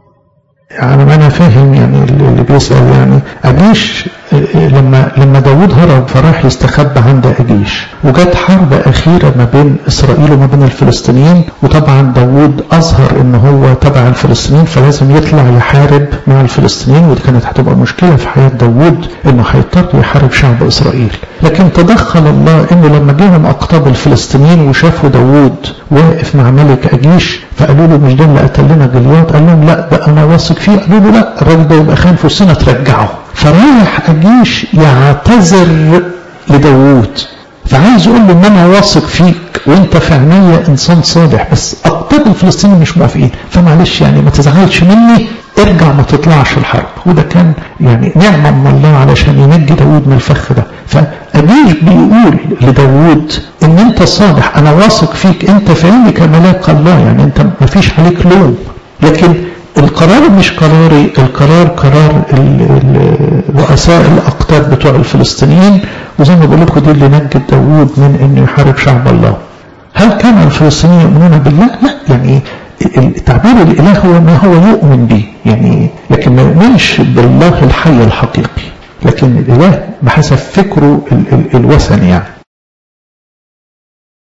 يعني ما انا فاهم يعني اللي بيسأل يعني أجيش لما لما داود هرب فراح يستخبى عند أجيش وجت حرب أخيرة ما بين إسرائيل وما بين الفلسطينيين وطبعا داود أظهر إن هو تبع الفلسطينيين فلازم يطلع يحارب مع الفلسطينيين ودي كانت هتبقى مشكلة في حياة داود إنه هيضطر يحارب شعب إسرائيل لكن تدخل الله إنه لما جيهم أقطاب الفلسطينيين وشافوا داود واقف مع ملك أجيش فقالوا له مش ده اللي قتل لنا جليات قال لهم لا ده أنا واثق فيه قالوا له لا الراجل ده يبقى خان في السنة ترجعه فرايح أجيش يعتذر لداوود فعايز يقول له ان انا واثق فيك وانت في عينيا انسان صالح بس اقطاب الفلسطينيين مش موافقين فمعلش يعني ما تزعلش مني ارجع ما تطلعش الحرب وده كان يعني نعمة من الله علشان ينجي داوود من الفخ ده فأبيش بيقول لداوود ان انت صالح انا واثق فيك انت في عيني كملاك الله يعني انت ما فيش عليك لوم لكن القرار مش قراري القرار قرار رؤساء الأقطاب بتوع الفلسطينيين وزي ما بقول لكم دي اللي نجت داوود من انه يحارب شعب الله هل كان الفلسطينيين يؤمنون بالله؟ لا يعني تعبير الاله هو ما هو يؤمن به يعني لكن ما يؤمنش بالله الحي الحقيقي لكن الاله بحسب فكره ال ال الوثني يعني